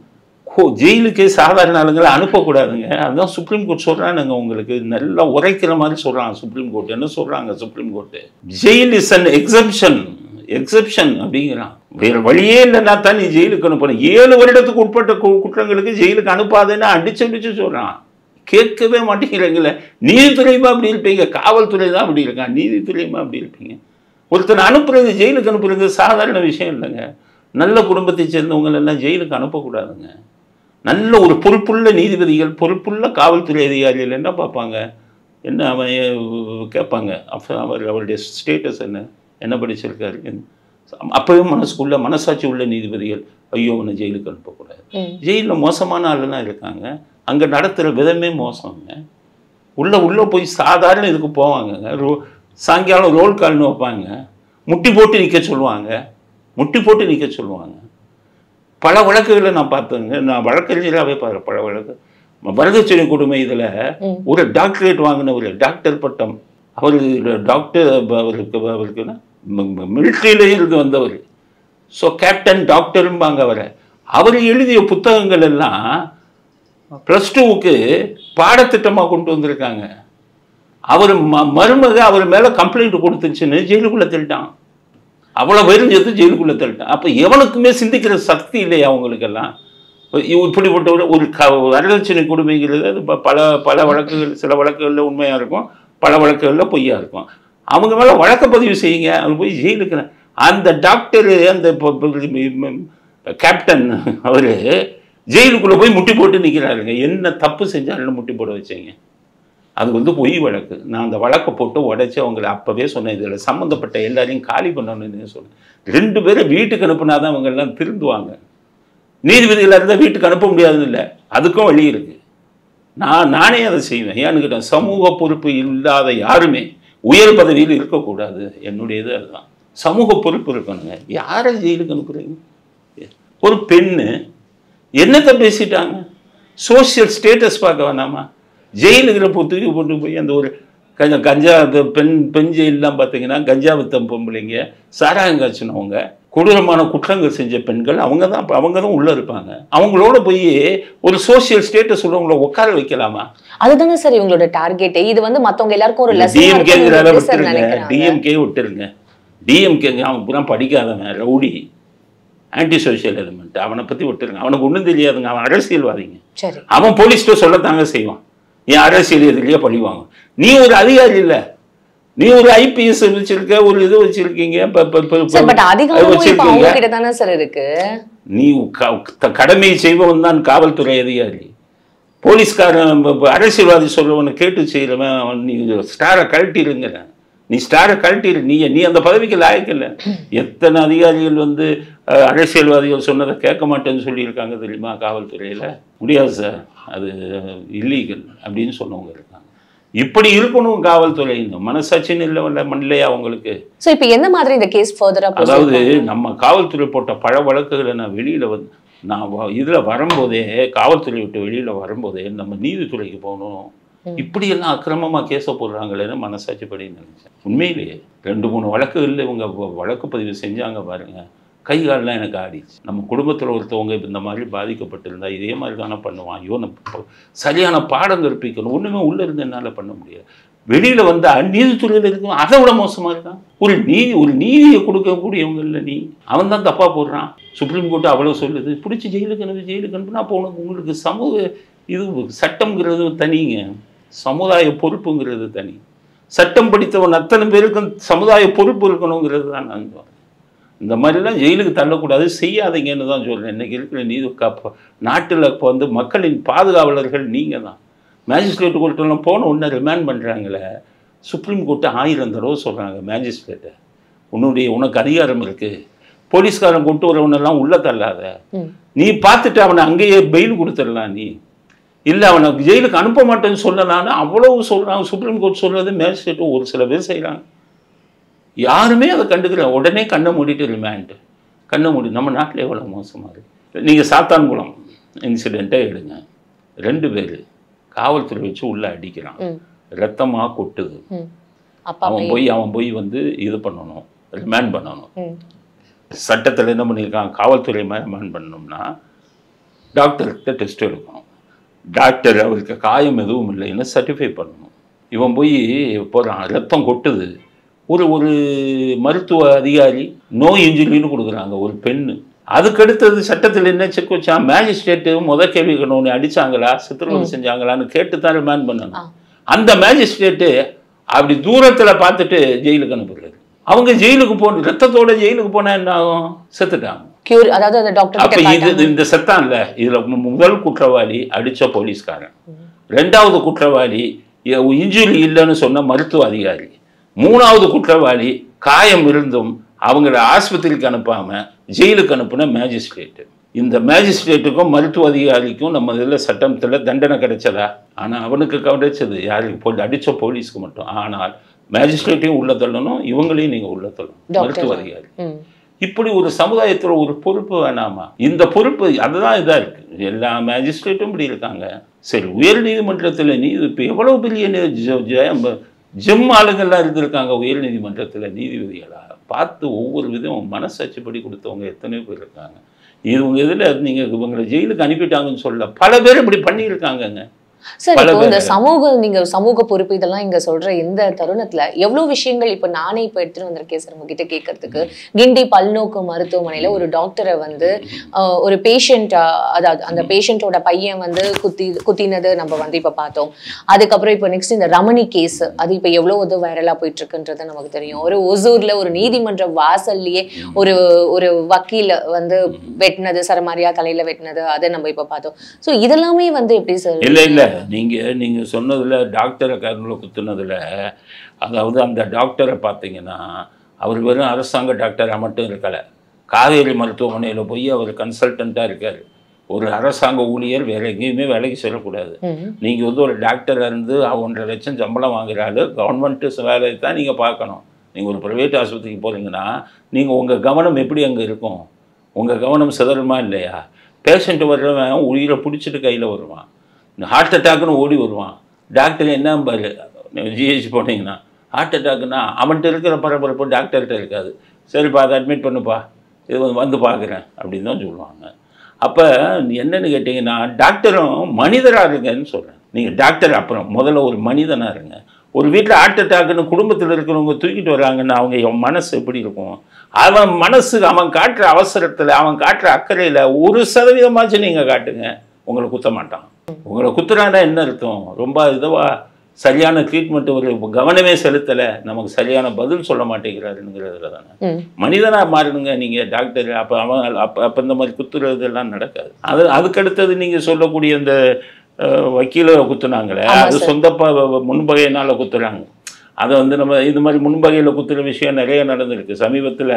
கோ ஜெயிலுக்கு சாதாரண ஆளுங்களை அனுப்பக்கூடாதுங்க அதுதான் சுப்ரீம் கோர்ட் சொல்றானுங்க உங்களுக்கு நல்லா உரைக்கிற மாதிரி சொல்றாங்க சுப்ரீம் கோர்ட் என்ன சொல்றாங்க supreme court jail is an exception exception அப்படிங்கிறான் வேற வழியே இல்லைன்னா தான் நீ ஜெயிலுக்கு அனுப்பணும் ஏழு வருடத்துக்கு உட்பட்ட கு- குற்றங்களுக்கு ஜெயிலுக்கு அனுப்பாதேன்னு அடிச்சு அடிச்சு சொல்றான் கேட்கவே மாட்டேங்கிறீங்களே நீதித்துறையுமா அப்படி இருப்பீங்க காவல்துறை தான் அப்படி இருக்கான் நீதித்துறையுமா அப்படி இருப்பீங்க ஒருத்தனை அனுப்புறது ஜெயிலுக்கு அனுப்புறது சாதாரண விஷயம் இல்லைங்க நல்ல குடும்பத்தை சேர்ந்தவங்க எல்லாம் ஜெயிலுக்கு அனுப்பக்கூடாதுங்க நல்ல ஒரு பொறுப்புள்ள நீதிபதிகள் பொறுப்புள்ள காவல்துறை அதிகாரிகள் என்ன பார்ப்பாங்க என்ன அவன் ஏ- கேட்பாங்க அப்போ அவர் அவருடைய ஸ்டேட்டஸ் என்ன என்ன படிச்சிருக்காரு அப்போவே மனசுக்குள்ள மனசாட்சி உள்ள நீதிபதிகள் ஐயோ அவனை ஜெயிலுக்கு அனுப்பக்கூடாது ம். ஜெயிலில் மோசமான ஆளுலாம் இருக்காங்க அங்கே நடத்துகிற விதமே மோசங்க உள்ளே உள்ளே போய் சாதாரண இதுக்கு போவாங்கங்க ரோ சாயங்காலம் ரோல் கால்னு வைப்பாங்க முட்டி போட்டு நிற்க சொல்லுவாங்க முட்டி போட்டு நிற்க சொல்லுவாங்க பல வழக்குகளை நான் பார்த்தேங்க நான் வழக்கறிஞராகவே பார்க்குறேன் பல வழக்கு வரதட்சணை கொடுமை இதில் ம். ஒரு டாக்டரேட் வாங்கின ஒரு டாக்டர் பட்டம் அவர் டாக்டர் அவருக்கு அவருக்கு மிலிட்ரியிலே இருந்து வந்தவர் ஸோ கேப்டன் டாக்டரும்பாங்க அவரை அவர் எழுதிய புத்தகங்கள் எல்லாம் ப்ளஸ் டூவுக்கு பாடத்திட்டமாக கொண்டு வந்திருக்காங்க அவர் ம மருமக அவர் மேலே கம்ப்ளைண்ட் கொடுத்துச்சுன்னு ஜெயிலுக்குள்ளே தள்ளிட்டான் அவ்வளோ பேரும் சேர்த்து ஜெயிலுக்குள்ளே தள்ளிட்டான் அப்போ எவனுக்குமே சிந்திக்கிற சக்தி இல்லையா அவங்களுக்கெல்லாம் இவ் இப்படிப்பட்ட ஒரு ஒரு க வரதட்சணை கொடுமைங்கிறது அது ப- பல பல வழக்குகள் சில வழக்குகளில் உண்மையாக இருக்கும் பல வழக்குகளில் பொய்யா இருக்கும் அவங்க மேலே வழக்கு பதிவு செய்யுங்க அவங்க போய் ஜெயிலுக்கு அந்த டாக்டர் அந்த ப- ப- கேப்டன் அவர் ஜெயிலுக்குள்ளே போய் முட்டி போட்டு நிற்கிறாருங்க என்ன தப்பு செஞ்சாருன்னு முட்டி போட வச்சீங்க அது வந்து பொய் வழக்கு நான் அந்த வழக்கை போட்டு உடைச்சு அவங்களை அப்போவே சொன்னேன் இதில் சம்மந்தப்பட்ட எல்லாரையும் காலி பண்ணணும்னு சொன்னேன் ரெண்டு பேரும் வீட்டுக்கு அனுப்புனா தான் அவங்க எல்லாம் திருந்துவாங்க நீதிபதிகளாக இருந்தால் வீட்டுக்கு அனுப்ப முடியாதுன்னு இல்லை அதுக்கும் வழி இருக்குது நான் நானே அதை செய்வேன் ஏன்னு கேட்டேன் சமூக பொறுப்பு இல்லாத யாருமே உயர் பதவியில் இருக்கக்கூடாது என்னுடையது அதுதான் சமூக பொறுப்பு இருக்கணுங்க யாரை ஜெயிலுக்கு அனுப்புறீங்க ஒரு பெண்ணு என்னத்தை பேசிட்டாங்க சோஷியல் ஸ்டேட்டஸ் பார்க்க வேணாமா ஜெயிலுங்கிற போ தூக்கி போட்டு போய் அந்த ஒரு கஞ்சா கஞ்சா அந்த பெண் பெண் ஜெயிலெலாம் பார்த்தீங்கன்னா கஞ்சா வித்தம் பொம்பளைங்க சாராயம் காய்ச்சினவங்க கொடூரமான குற்றங்கள் செஞ்ச பெண்கள் அவங்க தான் அவங்க தான் உள்ளே இருப்பாங்க அவங்களோட போய் ஒரு சோஷியல் ஸ்டேட்டஸ் உள்ளவங்கள உட்கார வைக்கலாமா அதுதானே சார் இவங்களோட டார்கெட் இது வந்து மத்தவங்க எல்லாருக்கும் ஒரு லெசன் டிஎம்கேங்கிறத சார் விட்டுருங்க நினைக்கிறாங்க டிஎம்கே விட்டுருங்க டிஎம்கேங்க அவன் பூரா படிக்காதவன் ரவுடி ஆன்டி சோஷியல் எலிமெண்ட் அவனை பற்றி விட்டுருங்க அவனுக்கு ஒன்றும் தெரியாதுங்க அவன் அரசியல்வாதிங்க சரி அவன் போலீஸ்கிட்ட சொல்லத்தாங்க செய்வான் நீ அரசியல் எதிரியே பழிவாங்க நீ ஒரு அதிகாரி இல்லை நீ ஒரு ஐபிஎஸ் வச்சிருக்க ஒரு இது வச்சிருக்கீங்க இப்ப- இப்ப- இப்ப- சார் பட் இப்ப அதிகாரமும் இப்ப வச்சிருக்கீங்க அவங்க கிட்ட தானே சார் இருக்கு நீ க- த- கடமையை செய்பவன் தான் காவல்துறை அதிகாரி போலீஸ்காரன் ப- ப- அரசியல்வாதி சொல்றவனை கேட்டு செய்கிறவன் அவன் நீ ஸ்டாரை கழட்டிடுங்கிற நீ ஸ்டாரை கழட்டிடு நீ நீ அந்த பதவிக்கு லாயக்கில்லை எத்தனை அதிகாரிகள் வந்து அஹ், அரசியல்வாதிகள் சொன்னதை கேட்க மாட்டேன்னு சொல்லியிருக்காங்க தெரியுமா காவல்துறையில் முடியாது சார் அது இல்லீகல் அப்படின்னு சொன்னவங்க இருக்காங்க இப்படி இருக்கணும் காவல்துறை இந்த மனசாட்சின்னு இல்லை இல்லை மண்ணிலையா அவங்களுக்கு சோ இப்ப எந்த மாதிரி இந்த கேஸ் ஃபர்தரா அதாவது நம்ம காவல்துறை போட்ட பல வழக்குகளை நான் வெளியில் வந்து நான் இதில் வரும்போதே காவல்துறை விட்டு வெளியில் வரும்போதே நம்ம நீதித்துறைக்கு போகணும் இப்படியெல்லாம் அக்கிரமமாக கேஸை போடுறாங்களேன்னு மனசாட்சிப்படி நினைச்சேன் உண்மையிலேயே ரெண்டு மூணு வழக்குகளில் இவங்க வ- வழக்கு பதிவு செஞ்சாங்க பாருங்க கை கால்லாம் எனக்கு ஆடிச்சு நம்ம குடும்பத்தில் ஒருத்தவங்க இப்ப இந்த மாதிரி பாதிக்கப்பட்டிருந்தா இதே மாதிரி தானே பண்ணுவான் ஐயோ நம்ம ப- சரியான பாடம் கற்பிக்கணும் ஒன்றுமே உள்ளே இருந்து என்னால் பண்ண முடியாது வெளியில் வந்தா நீதித்துறையில் இருக்கும் அதை விட மோசமாக இருக்கான் ஒரு நீதி ஒரு நீதியை கொடுக்கக்கூடியவங்க இல்லை நீ அவன் தான் தப்பாக போடுறான் சுப்ரீம் கோர்ட் அவ்வளோ சொல்லுது பிடிச்சி ஜெயிலுக்கு அனுப்பி ஜெயிலுக்கு அனுப்புனா அப்போ உனக்கு உங்களுக்கு சமூக இது சட்டம்ங்கிறது தனிங்க சமுதாய பொறுப்புங்கிறது தனி சட்டம் படித்தவன் அத்தனை பேருக்கும் சமுதாய பொறுப்பு இருக்கணுங்கிறது தான் நான் சொல்றேன். இந்த மாதிரிலாம் ஜெயிலுக்கு தள்ளக்கூடாது செய்யாதீங்கன்னு தான் சொல்கிறேன் இன்றைக்கி இருக்கிற நீதி காப்ப நாட்டில் இப்போ வந்து மக்களின் பாதுகாவலர்கள் நீங்கள் தான் மேஜிஸ்ட்ரேட் கோர்ட்டெல்லாம் போன உடனே ரிமாண்ட் பண்ணுறாங்களே சுப்ரீம் கோர்ட்டு ஆயிரம் தடவை சொல்கிறாங்க மேஜிஸ்ட்ரேட்டை உன்னுடைய உனக்கு அதிகாரம் இருக்குது போலீஸ்காரன் கொண்டு வரவனெல்லாம் உள்ள தள்ளாத ம். நீ பார்த்துட்டு அவனை அங்கேயே பெயில் கொடுத்துடலாம் நீ இல்லை அவனை ஜெயிலுக்கு அனுப்ப மாட்டேன்னு சொல்லலான்னு அவ்வளவு சொல்கிறாங்க சுப்ரீம் கோர்ட் சொல்கிறது மேஜிஸ்ட்ரேட்டு ஒரு சில பேர் செய்கிறாங்க யாருமே அதை கண்டுக்கல உடனே கண்ணை மூடிட்டு ரிமாண்ட் கண்ணை மூடி நம்ம நாட்டில் எவ்வளோ மோசமாக இருக்கு நீங்கள் சாத்தான்குளம் இன்சிடெண்ட்டை எடுங்க ரெண்டு பேர் காவல்துறை வச்சு உள்ளே அடிக்கிறான் ம். ரத்தமாக கொட்டுது ம். அப்பா அவன் பையன். போய் அவன் போய் வந்து இது பண்ணணும் ரிமாண்ட் பண்ணணும் ம். சட்டத்தில் என்ன பண்ணியிருக்கான் காவல்துறை ரிமாண்ட் பண்ணணும்னா டாக்டர்கிட்ட டெஸ்ட் எடுக்கணும் டாக்டர் அவருக்கு காயம் எதுவும் இல்லைன்னு சர்டிஃபை பண்ணணும் இவன் போய் போகிறான் ரத்தம் கொட்டுது ஒரு ஒரு மருத்துவ அதிகாரி நோ இன்ஜுரின்னு கொடுக்குறாங்க ஒரு பெண்ணு அதுக்கடுத்தது சட்டத்தில் என்ன செக் வச்சான் மேஜிஸ்ட்ரேட்டு முத கேள்வி உன்னை அடிச்சாங்களா சித்திரவதை செஞ்சாங்களான்னு கேட்டு தான் ரிமாண்ட் ஆ. பண்ணணும் அந்த மேஜிஸ்ட்ரேட்டு அப்படி தூரத்தில் பார்த்துட்டு ஜெயிலுக்கு அனுப்புறாரு அவங்க ஜெயிலுக்கு போன ரத்தத்தோட ஜெயிலுக்கு போனால் என்ன ஆகும் செத்துட்டாங்க கியூர் அதாவது அந்த டாக்டர் அப்ப கிட்ட இது காட்டாம- இந்த சத்தம் இல்ல இதுல மு- முதல் குற்றவாளி அடிச்ச போலீஸ்காரன் ரெண்டாவது குற்றவாளி இன்ஜுரி இல்லைன்னு சொன்ன மருத்துவ அதிகாரி மூணாவது குற்றவாளி காயம் இருந்தும் அவங்கள ஆஸ்பத்திரிக்கு அனுப்பாம ஜெயிலுக்கு அனுப்புன மேஜிஸ்ட்ரேட் இந்த மேஜிஸ்ட்ரேட்டுக்கும் மருத்துவ அதிகாரிக்கும் நம்ம இதில் சட்டத்தில் தண்டனை கிடைச்சதா ஆனால் அவனுக்கு கிடைச்சது யாருக்கு போய் அடித்த போலீஸ்க்கு மட்டும் ஆனால் மேஜிஸ்ட்ரேட்டையும் உள்ள தள்ளணும் இவங்களையும் நீங்கள் உள்ள தள்ளணும் டாக்டர். மருத்துவ அதிகாரி ம். இப்படி ஒரு சமுதாயத்தில் ஒரு பொறுப்பு வேணாமா இந்த பொறுப்பு அதுதான் இதாக இருக்கு எல்லா மேஜிஸ்ட்ரேட்டும் இப்படி இருக்காங்க சரி உயர் நீதிமன்றத்தில் நீதி இப்போ எவ்வளோ பெரிய நீ- ஜ- ஜ- ஜிம் ஆளுங்கள்லாம் இருந்திருக்காங்க உயர் நீதிமன்றத்தில் நீதிபதிகளா பார்த்து ஒவ்வொரு விதம் மனசாட்சிப்படி கொடுத்தவங்க எத்தனையோ பேர் இருக்காங்க இவங்க இதில் நீங்கள் இவங்களை ஜெயிலுக்கு அனுப்பிட்டாங்கன்னு சொல்ல பல பேர் இப்படி பண்ணியிருக்காங்கங்க சார் பல இப்போ இந்த பேர். சமூக நீங்க சமூக பொறுப்பு இதெல்லாம் இங்க சொல்ற இந்த தருணத்துல எவ்வளவு விஷயங்கள் இப்ப நானே இப்ப எடுத்துட்டு வந்திருக்கேன் சார் உங்ககிட்ட கேட்கறதுக்கு கிண்டி பல்நோக்கு மருத்துவமனையில ஒரு டாக்டரை வந்து ஆஹ், ஒரு பேஷண்ட் அதாவது அந்த பேஷண்டோட பையன் வந்து குத்தி குத்தினது நம்ம வந்து இப்ப பார்த்தோம் அதுக்கப்புறம் இப்ப நெக்ஸ்ட் இந்த ரமணி கேஸ் அது இப்ப எவ்வளவு இது வைரலா போயிட்டு இருக்குன்றது நமக்கு தெரியும் ஒரு ஒசூர்ல ஒரு நீதிமன்ற வாசல்லையே ஒரு ஒரு வக்கீல வந்து வெட்டினது சரமாரியா தலையில வெட்டினது அதை நம்ம இப்ப பார்த்தோம் சோ இதெல்லாமே வந்து எப்படி சார் இல்லை இல்லை நீங்கள் நீங்கள் சொன்னதில் டாக்டரை கருணில் குத்துனதில் அதாவது அந்த டாக்டரை பார்த்தீங்கன்னா அவர் வெறும் அரசாங்க டாக்டராக மட்டும் இருக்கலை காவேரி மருத்துவமனையில் போய் அவர் கன்சல்டண்ட்டாக இருக்கார் ஒரு அரசாங்க ஊழியர் வேற எங்கேயுமே வேலைக்கு செல்லக்கூடாது ம். நீங்கள் வந்து ஒரு டாக்டராக இருந்து ஒன்றரை லட்சம் சம்பளம் வாங்குறாரு கவர்மெண்ட்டு வேலையை தான் நீங்கள் பார்க்கணும் நீங்கள் ஒரு ப்ரைவேட் ஆஸ்பத்திரிக்கு போகிறீங்கன்னா நீங்கள் உங்கள் கவனம் எப்படி அங்கே இருக்கும் உங்கள் கவனம் சிதறுமா இல்லையா பேஷண்ட் வர்றவன் உயிரை பிடிச்சிட்டு கையில் வருவான் இந்த ஹார்ட் அட்டாக்னு ஓடி வருவான் டாக்டர் என்ன பாரு ஜிஹெச் போனீங்கன்னா ஹார்ட் அட்டாக்னா அவன்கிட்ட இருக்கிற பரபரப்பு டாக்டர்கிட்ட இருக்காது சரிப்பா அதை அட்மிட் பண்ணுப்பா இது வந்து வந்து பார்க்குறேன் அப்படின்னு தான் சொல்லுவாங்க அப்போ என்னன்னு கேட்டிங்கன்னா டாக்டரும் மனிதராக இருங்கன்னு சொல்கிறேன் நீங்கள் டாக்டர் அப்புறம் முதல்ல ஒரு மனிதனாக இருங்க ஒரு வீட்டில் ஹார்ட் அட்டாக்குன்னு குடும்பத்தில் இருக்கிறவங்க தூக்கிட்டு வராங்கன்னா அவங்க என் மனசு எப்படி இருக்கும் அவன் மனசு அவன் காட்டுற அவசரத்தில் அவன் காட்டுற அக்கறையில் ஒரு சதவீதமாச்சும் நீங்கள் காட்டுங்க உங்களை குத்த மாட்டான் உங்களை குத்துறான்னா என்ன அர்த்தம் ரொம்ப இதுவா சரியான ட்ரீட்மெண்ட் ஒரு கவனமே செலுத்தலை நமக்கு சரியான பதில் சொல்ல மாட்டேங்கிறாருங்கிறதுல தானே ம். மனிதனாக மாறணுங்க நீங்கள் டாக்டர் அப்போ அவன் அப்போ அப்போ இந்த மாதிரி குத்துறதெல்லாம் நடக்காது அது அதுக்கடுத்தது நீங்கள் சொல்லக்கூடிய இந்த அஹ், வக்கீல குத்துனாங்களே ஆமா அது சார். சொந்த ப- முன்பகையினால் குத்துறாங்க அதை வந்து நம்ம இது மாதிரி முன்பகையில் குத்துற விஷயம் நிறைய நடந்திருக்கு சமீபத்தில்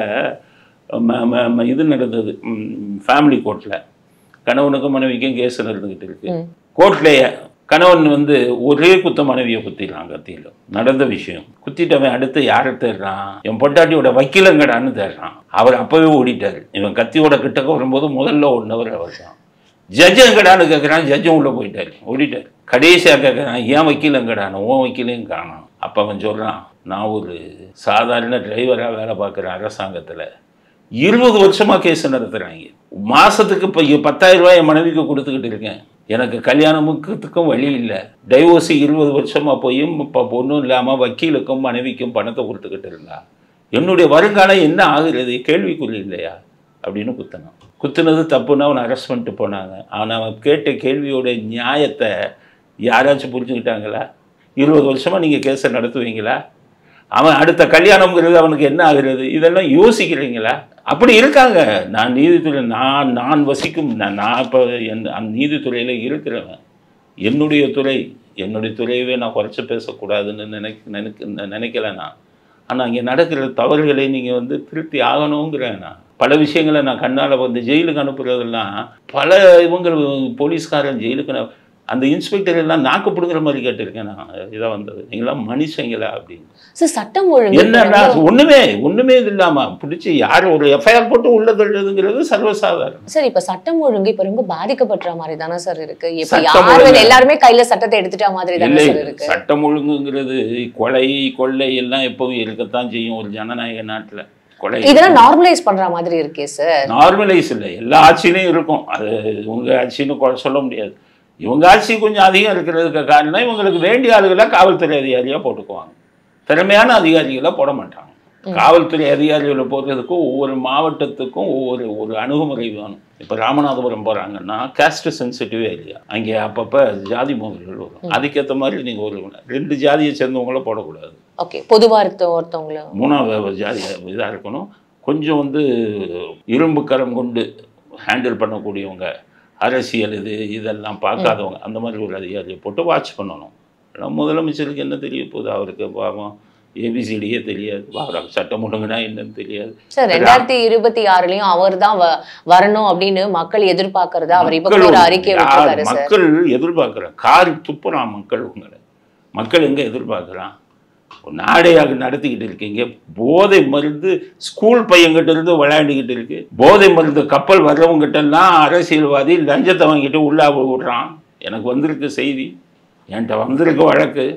இது நடந்தது ஃபேமிலி கோர்ட்டில் கணவனுக்கும் மனைவிக்கும் கேஸ் நடந்துக்கிட்டு இருக்கு ம். கோர்ட்லேயே கணவன் வந்து ஒரே குத்த மனைவியை குத்திடுறான் கத்தியில் நடந்த விஷயம் குத்திட்டவன் அடுத்து யாரை தேடுறான் என் பொட்டாட்டியோட வக்கீலங்கடான்னு தேடுறான் அவர் அப்பவே ஓடிட்டாரு இவன் கத்தியோட கிட்டக்க வரும்போது முதல்ல ஓடினவர் அவர் தான் ஜட்ஜ் எங்கடான்னு கேட்குறான் ஜட்ஜும் உள்ளே போயிட்டாரு ஓடிட்டார் கடைசியாக கேட்குறான் ஏன் வக்கீல் எங்கடான்னு உன் வக்கீலையும் காணோம் அப்போ அவன் சொல்கிறான் நான் ஒரு சாதாரண டிரைவராக வேலை பார்க்குறேன் அரசாங்கத்தில் இருபது வருஷமாக கேஸ் நடத்துகிறாங்க மாதத்துக்கு இப்போ பத்தாயிரம் ரூபாய் என் மனைவிக்கு கொடுத்துக்கிட்டு இருக்கேன் எனக்கு கல்யாணமுக்கத்துக்கும் வழி இல்லை டைவோர்ஸு இருபது வருஷமாக போயும் இப்போ பொண்ணும் இல்லாமல் வக்கீலுக்கும் மனைவிக்கும் பணத்தை கொடுத்துக்கிட்டு இருந்தா என்னுடைய வருங்காலம் என்ன ஆகுறது கேள்விக்குறி இல்லையா அப்படின்னு குத்தினான் குத்துனது தப்புன்னு அவனை அரெஸ்ட் பண்ணிட்டு போனாங்க ஆனால் அவன் கேட்ட கேள்வியோட நியாயத்தை யாராச்சும் புரிஞ்சுக்கிட்டாங்களா இருபது வருஷமாக நீங்கள் கேஸை நடத்துவீங்களா அவன் அடுத்த கல்யாணம்ங்கிறது அவனுக்கு என்ன ஆகுறது இதெல்லாம் யோசிக்கிறீங்களா அப்படி இருக்காங்க நான் நீதித்துறை நான் நான் வசிக்கும் நான் நான் இப்போ என் அந்த நீதித்துறையில் இருக்கிறவன் என்னுடைய துறை என்னுடைய துறையவே நான் குறைச்சி பேசக்கூடாதுன்னு நினைக்க நினைக்க நினைக்கல நான் ஆனால் இங்கே நடக்கிற தவறுகளை நீங்கள் வந்து திருத்தி ஆகணுங்கிறேன் நான் பல விஷயங்களை நான் கண்ணால் வந்து ஜெயிலுக்கு அனுப்புறதெல்லாம் பல இவங்க போலீஸ்காரன் ஜெயிலுக்கு நான் அந்த இன்ஸ்பெக்டர் எல்லாம் நாக்கு பிடுங்குற மாதிரி கேட்டிருக்கேன் நான் இதை வந்தது நீங்களாம் மனுஷங்களா அப்படின்னு சார் சட்டம் ஒழுங்கு என்னன்னா ஒண்ணுமே ஒண்ணுமே இது இல்லாம பிடிச்சி யார் ஒரு எஃப்ஐஆர் போட்டு உள்ள தள்ளுறதுங்கிறது சர்வசாதாரணம் சார் இப்ப சட்டம் ஒழுங்கு இப்ப ரொம்ப பாதிக்கப்படுற மாதிரி தானே சார் இருக்கு இப்ப சட்டம் யாரும் ஒழுங்கு. எல்லாருமே கையில சட்டத்தை எடுத்துட்ட மாதிரி தானே இல்லை சார் இருக்கு சட்டம் ஒழுங்குங்கிறது கொலை கொள்ளை எல்லாம் எப்பவும் இருக்கத்தான் செய்யும் ஒரு ஜனநாயக நாட்டுல கொலை இதெல்லாம் நார்மலைஸ் பண்ற மாதிரி இருக்கே சார் நார்மலைஸ் இல்லை எல்லா ஆட்சியிலையும் இருக்கும் அது உங்க ஆட்சின்னு கொ- சொல்ல முடியாது இவங்க ஆட்சி கொஞ்சம் அதிகம் இருக்கிறதுக்கு காரணம் இவங்களுக்கு வேண்டிய ஆளுகளை காவல்துறை அதிகாரியாக போட்டுக்குவாங்க திறமையான அதிகாரிகளை போட மாட்டாங்க காவல்துறை அதிகாரிகளை போடுறதுக்கும் ஒவ்வொரு மாவட்டத்துக்கும் ஒவ்வொரு ஒரு அணுகுமுறை வேணும் இப்போ ராமநாதபுரம் போகிறாங்கன்னா கேஸ்ட் சென்சிட்டிவ் ஏரியா அங்கே அப்பப்போ ஜாதி மோதல்கள் வரும் அதுக்கேற்ற மாதிரி நீங்கள் ஒரு ரெண்டு ஜாதியை சேர்ந்தவங்கள போடக்கூடாது ஓகே பொதுவா இருக்க ஒருத்தவங்கள மூணாவது ஜாதி இதாக இருக்கணும் கொஞ்சம் வந்து இரும்பு கரம் கொண்டு ஹேண்டில் பண்ணக்கூடியவங்க அரசியல் இது இதெல்லாம் பார்க்காதவங்க அந்த மாதிரி ஒரு அதிகாரியை போட்டு வாட்ச் பண்ணணும் ஆனா முதலமைச்சருக்கு என்ன தெரிய போகுது அவருக்கு பாவம் ஏபிசிடியே தெரியாது அவர் சட்டம் ஒழுங்குனா என்னன்னு தெரியாது சார் ரெண்டாயிரத்தி இருபத்தி ஆறுலயும் அவர் தான் வரணும் அப்படின்னு மக்கள் எதிர்பார்க்கறதா அவர் இப்ப கூட ஒரு மக்கள் அறிக்கை யார் விட்டுருக்காரு சார் மக்கள் எதிர்பார்க்குறான் காரி துப்புறான் மக்கள் உங்களை மக்கள் எங்க எதிர்பார்க்குறான் ஒரு நாடையாக நடத்திக்கிட்டு இருக்கீங்க போதை மருந்து ஸ்கூல் பையன்கிட்ட இருந்து விளையாண்டுக்கிட்டு இருக்கு போதை மருந்து கப்பல் வர்றவங்ககிட்ட எல்லாம் அரசியல்வாதி லஞ்சத்தை வாங்கிட்டு உள்ளா விடுறான் எனக்கு வந்திருக்கு செய்தி என்கிட்ட வந்திருக்கு வழக்கு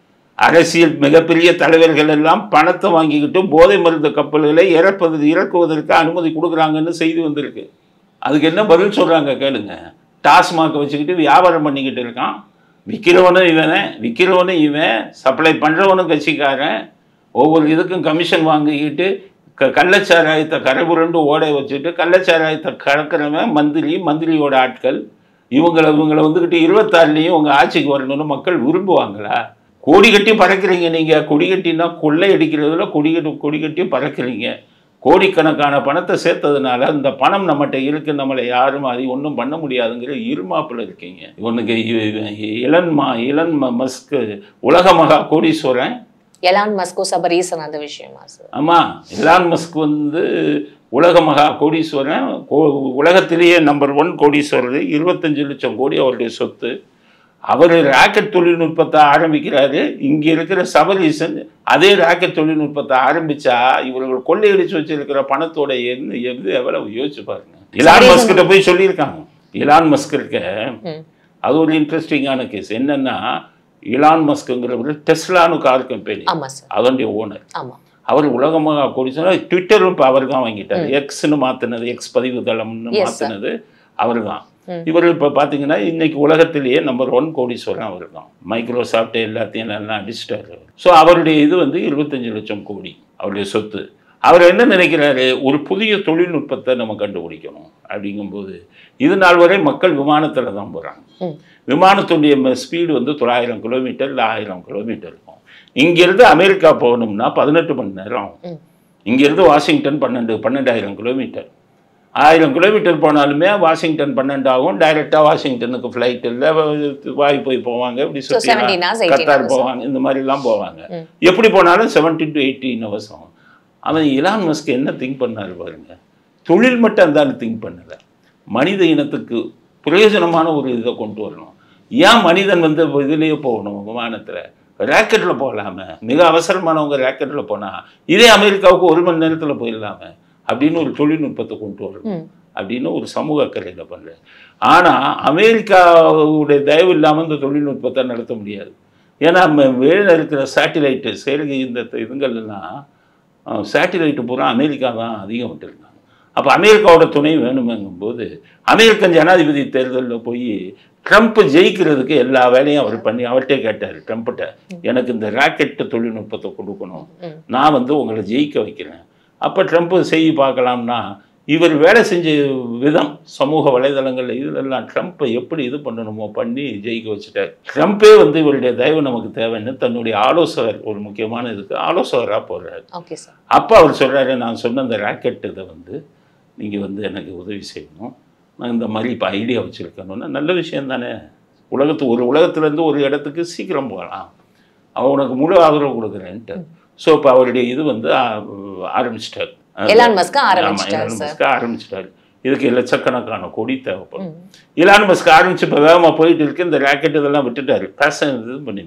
அரசியல் மிகப்பெரிய தலைவர்கள் எல்லாம் பணத்தை வாங்கிக்கிட்டு போதை மருந்து கப்பல்களை இறப்பது இறக்குவதற்கு அனுமதி கொடுக்குறாங்கன்னு செய்தி வந்திருக்கு அதுக்கு என்ன பதில் சொல்கிறாங்க கேளுங்க டாஸ்மாக் வச்சுக்கிட்டு வியாபாரம் பண்ணிக்கிட்டு இருக்கான் விற்கிறவனும் இவனே விற்கிறவனும் இவன் சப்ளை பண்ணுறவனும் கட்சிக்காரன் ஒவ்வொரு இதுக்கும் கமிஷன் வாங்கிக்கிட்டு க கள்ளச்சாராயத்தை கரைபுரண்டு ஓட வச்சுட்டு கள்ளச்சாராயத்தை கறக்கிறவன் மந்திரி மந்திரியோட ஆட்கள் இவங்களை இவங்களை வந்துக்கிட்டு இருபத்தாறுலேயும் உங்கள் ஆட்சிக்கு வரணும்னு மக்கள் விரும்புவாங்களா கொடி கட்டி பறக்கிறீங்க நீங்கள் கொடி கட்டினா கொள்ளை அடிக்கிறதுல கொடி கட்டி கொடி கட்டி பறக்கிறீங்க கோடிக்கணக்கான பணத்தை சேர்த்ததுனால இந்த பணம் நம்மகிட்ட இருக்கு நம்மளை யாரும் அதை ஒன்றும் பண்ண முடியாதுங்கிற இருமாப்பில் இருக்கீங்க இவனுக்கு இ- இ- இளன் மா இளன் ம- மஸ்க் உலக மகா கோடீஸ்வரன் எலான் மஸ்கோ சபரீசன் அந்த விஷயமா சார் ஆமாம் இலான் மஸ்க் வந்து உலக மகா கோடீஸ்வரன் கோ- உலகத்திலேயே நம்பர் ஒன் கோடீஸ்வரர் இருபத்தஞ்சு லட்சம் கோடி அவருடைய சொத்து அவர் ராக்கெட் தொழில்நுட்பத்தை ஆரம்பிக்கிறாரு இங்கே இருக்கிற சபரீசன் அதே ராக்கெட் தொழில்நுட்பத்தை ஆரம்பிச்சா இவர்கள் கொள்ளையடிச்சு வச்சிருக்கிற பணத்தோட என்ன எது எவ்வளவு யோசிச்சு பாருங்க இலான் சபரீசன் மஸ்கிட்ட போய் சொல்லியிருக்காங்க இலான் மஸ்க் இருக்க ம். அது ஒரு இன்ட்ரெஸ்டிங்கான கேஸ் என்னன்னா இலான் மஸ்க்குங்கிறவர் டெஸ்லானு கார் கம்பெனி ஆமா சார் அதனுடைய ஓனர் ஆமா அவர் உலகமாக கோடிச்சனா ட்விட்டரும் இப்போ அவர் தான் வாங்கிட்டார் எக்ஸ்னு மாற்றினது எக்ஸ் பதிவு தளம்னு Yes, sir. மாற்றினது அவர் தான் ம். இவர் இப்போ பார்த்தீங்கன்னா இன்னைக்கு உலகத்திலேயே நம்பர் ஒன் கோடீஸ்வரன் அவர் தான் மைக்ரோசாஃப்ட் எல்லாத்தையும் நல்லா அடிச்சிட்டாரு ஸோ அவருடைய இது வந்து இருபத்தஞ்சு லட்சம் கோடி அவருடைய சொத்து அவர் என்ன நினைக்கிறாரு ஒரு புதிய தொழில்நுட்பத்தை நம்ம கண்டுபிடிக்கணும் அப்படிங்கும்போது இது நாள் வரை மக்கள் விமானத்தில் தான் போகிறாங்க ம். விமானத்துடைய ஸ்பீடு வந்து தொள்ளாயிரம் கிலோமீட்டர் இல்லை ஆயிரம் கிலோமீட்டர் இருக்கும் இங்கேருந்து அமெரிக்கா போகணும்னா பதினெட்டு மணி நேரம் ஆகும் ம். இங்கேருந்து வாஷிங்டன் பன்னெண்டு பன்னெண்டாயிரம் கிலோமீட்டர் ஆயிரம் கிலோமீட்டர் போனாலுமே வாஷிங்டன் பன்னெண்டு ஆகும் டைரெக்டாக வாஷிங்டனுக்கு ஃப்ளைட் இல்லை வாய் போய் போவாங்க இப்படி So, 17 hours, சுற்றி 18 கத்தார் hours. போவாங்க இந்த மாதிரிலாம் போவாங்க ம். எப்படி போனாலும் செவன்டீன் டு எயிட்டீன் ஹவர்ஸ் ஆகும் அவன் இலான் மஸ்க் என்ன திங்க் பண்ணாரு பாருங்க தொழில் மட்டும் அந்த திங்க் பண்ணல மனித இனத்துக்கு பிரயோஜனமான ஒரு இதை கொண்டு வரணும் ஏன் மனிதன் வந்து இதுலேயே போகணும் விமானத்தில் ராக்கெட்டில் போகலாமே மிக அவசரமானவங்க ராக்கெட்டில் போனால் இதே அமெரிக்காவுக்கு ஒரு மணி நேரத்தில் போயிடலாமே அப்படின்னு ஒரு தொழில்நுட்பத்தை கொண்டு வரணும் ம். அப்படின்னு ஒரு சமூக அக்கறையில் பண்ணுறேன் ஆனால் அமெரிக்காவுடைய தயவு இல்லாமல் இந்த தொழில்நுட்பத்தை நடத்த முடியாது ஏன்னா வெளியில் இருக்கிற சேட்டிலைட்டு செயற்கை இந்த இதுங்கள்லாம் சேட்டிலைட்டு பூரா அமெரிக்கா தான் அதிகம் விட்டுருக்காங்க அப்போ அமெரிக்காவோட துணை வேணுமேங்கும்போது அமெரிக்கன் ஜனாதிபதி தேர்தலில் போய் ட்ரம்ப் ஜெயிக்கிறதுக்கு எல்லா வேலையும் அவர் பண்ணி அவர்கிட்டே கேட்டார் ட்ரம்ப்கிட்ட எனக்கு இந்த ராக்கெட்டு தொழில்நுட்பத்தை கொடுக்கணும் ம். நான் வந்து உங்களை ஜெயிக்க வைக்கிறேன் அப்போ ட்ரம்ப் செய்தி பார்க்கலாம்னா இவர் வேலை செஞ்ச விதம் சமூக வலைதளங்களில் இதுலெல்லாம் ட்ரம்ப்பை எப்படி இது பண்ணணுமோ பண்ணி ஜெயிக்க வச்சுட்டார் ட்ரம்ப்பே வந்து இவருடைய தயவு நமக்கு தேவைன்னு தன்னுடைய ஆலோசகர் ஒரு முக்கியமான இதுக்கு ஆலோசகராக போடுறாரு ஓகே சார் அப்போ அவர் சொல்கிறாரு நான் சொன்ன அந்த ராக்கெட் இதை வந்து நீங்கள் வந்து எனக்கு உதவி செய்யணும் நான் இந்த மாதிரி இப்போ ஐடியா வச்சுருக்கணும்னா நல்ல விஷயம் தானே உலகத்து ஒரு உலகத்துலேருந்து ஒரு இடத்துக்கு சீக்கிரம் போகலாம் அவன் உனக்கு முழு ஆதரவு கொடுக்குறேன்ட்டு ஸோ இப்போ அவருடைய இது வந்து ஆ- ஆரம்பிச்சிட்டார் எலான் மஸ்க் ஆமா, ஆரம்பிச்சிட்டார் எலான் சார் மஸ்க் ஆரம்பிச்சிட்டாரு இதுக்கு லட்சக்கணக்கான கோடி தேவைப்படும் ம். இலான் மஸ்க் ஆரம்பிச்சு இப்போ வேகமாக போயிட்டு இருக்கு இந்த ராக்கெட் இதெல்லாம் விட்டுட்டாரு பேசன் இது பண்ணி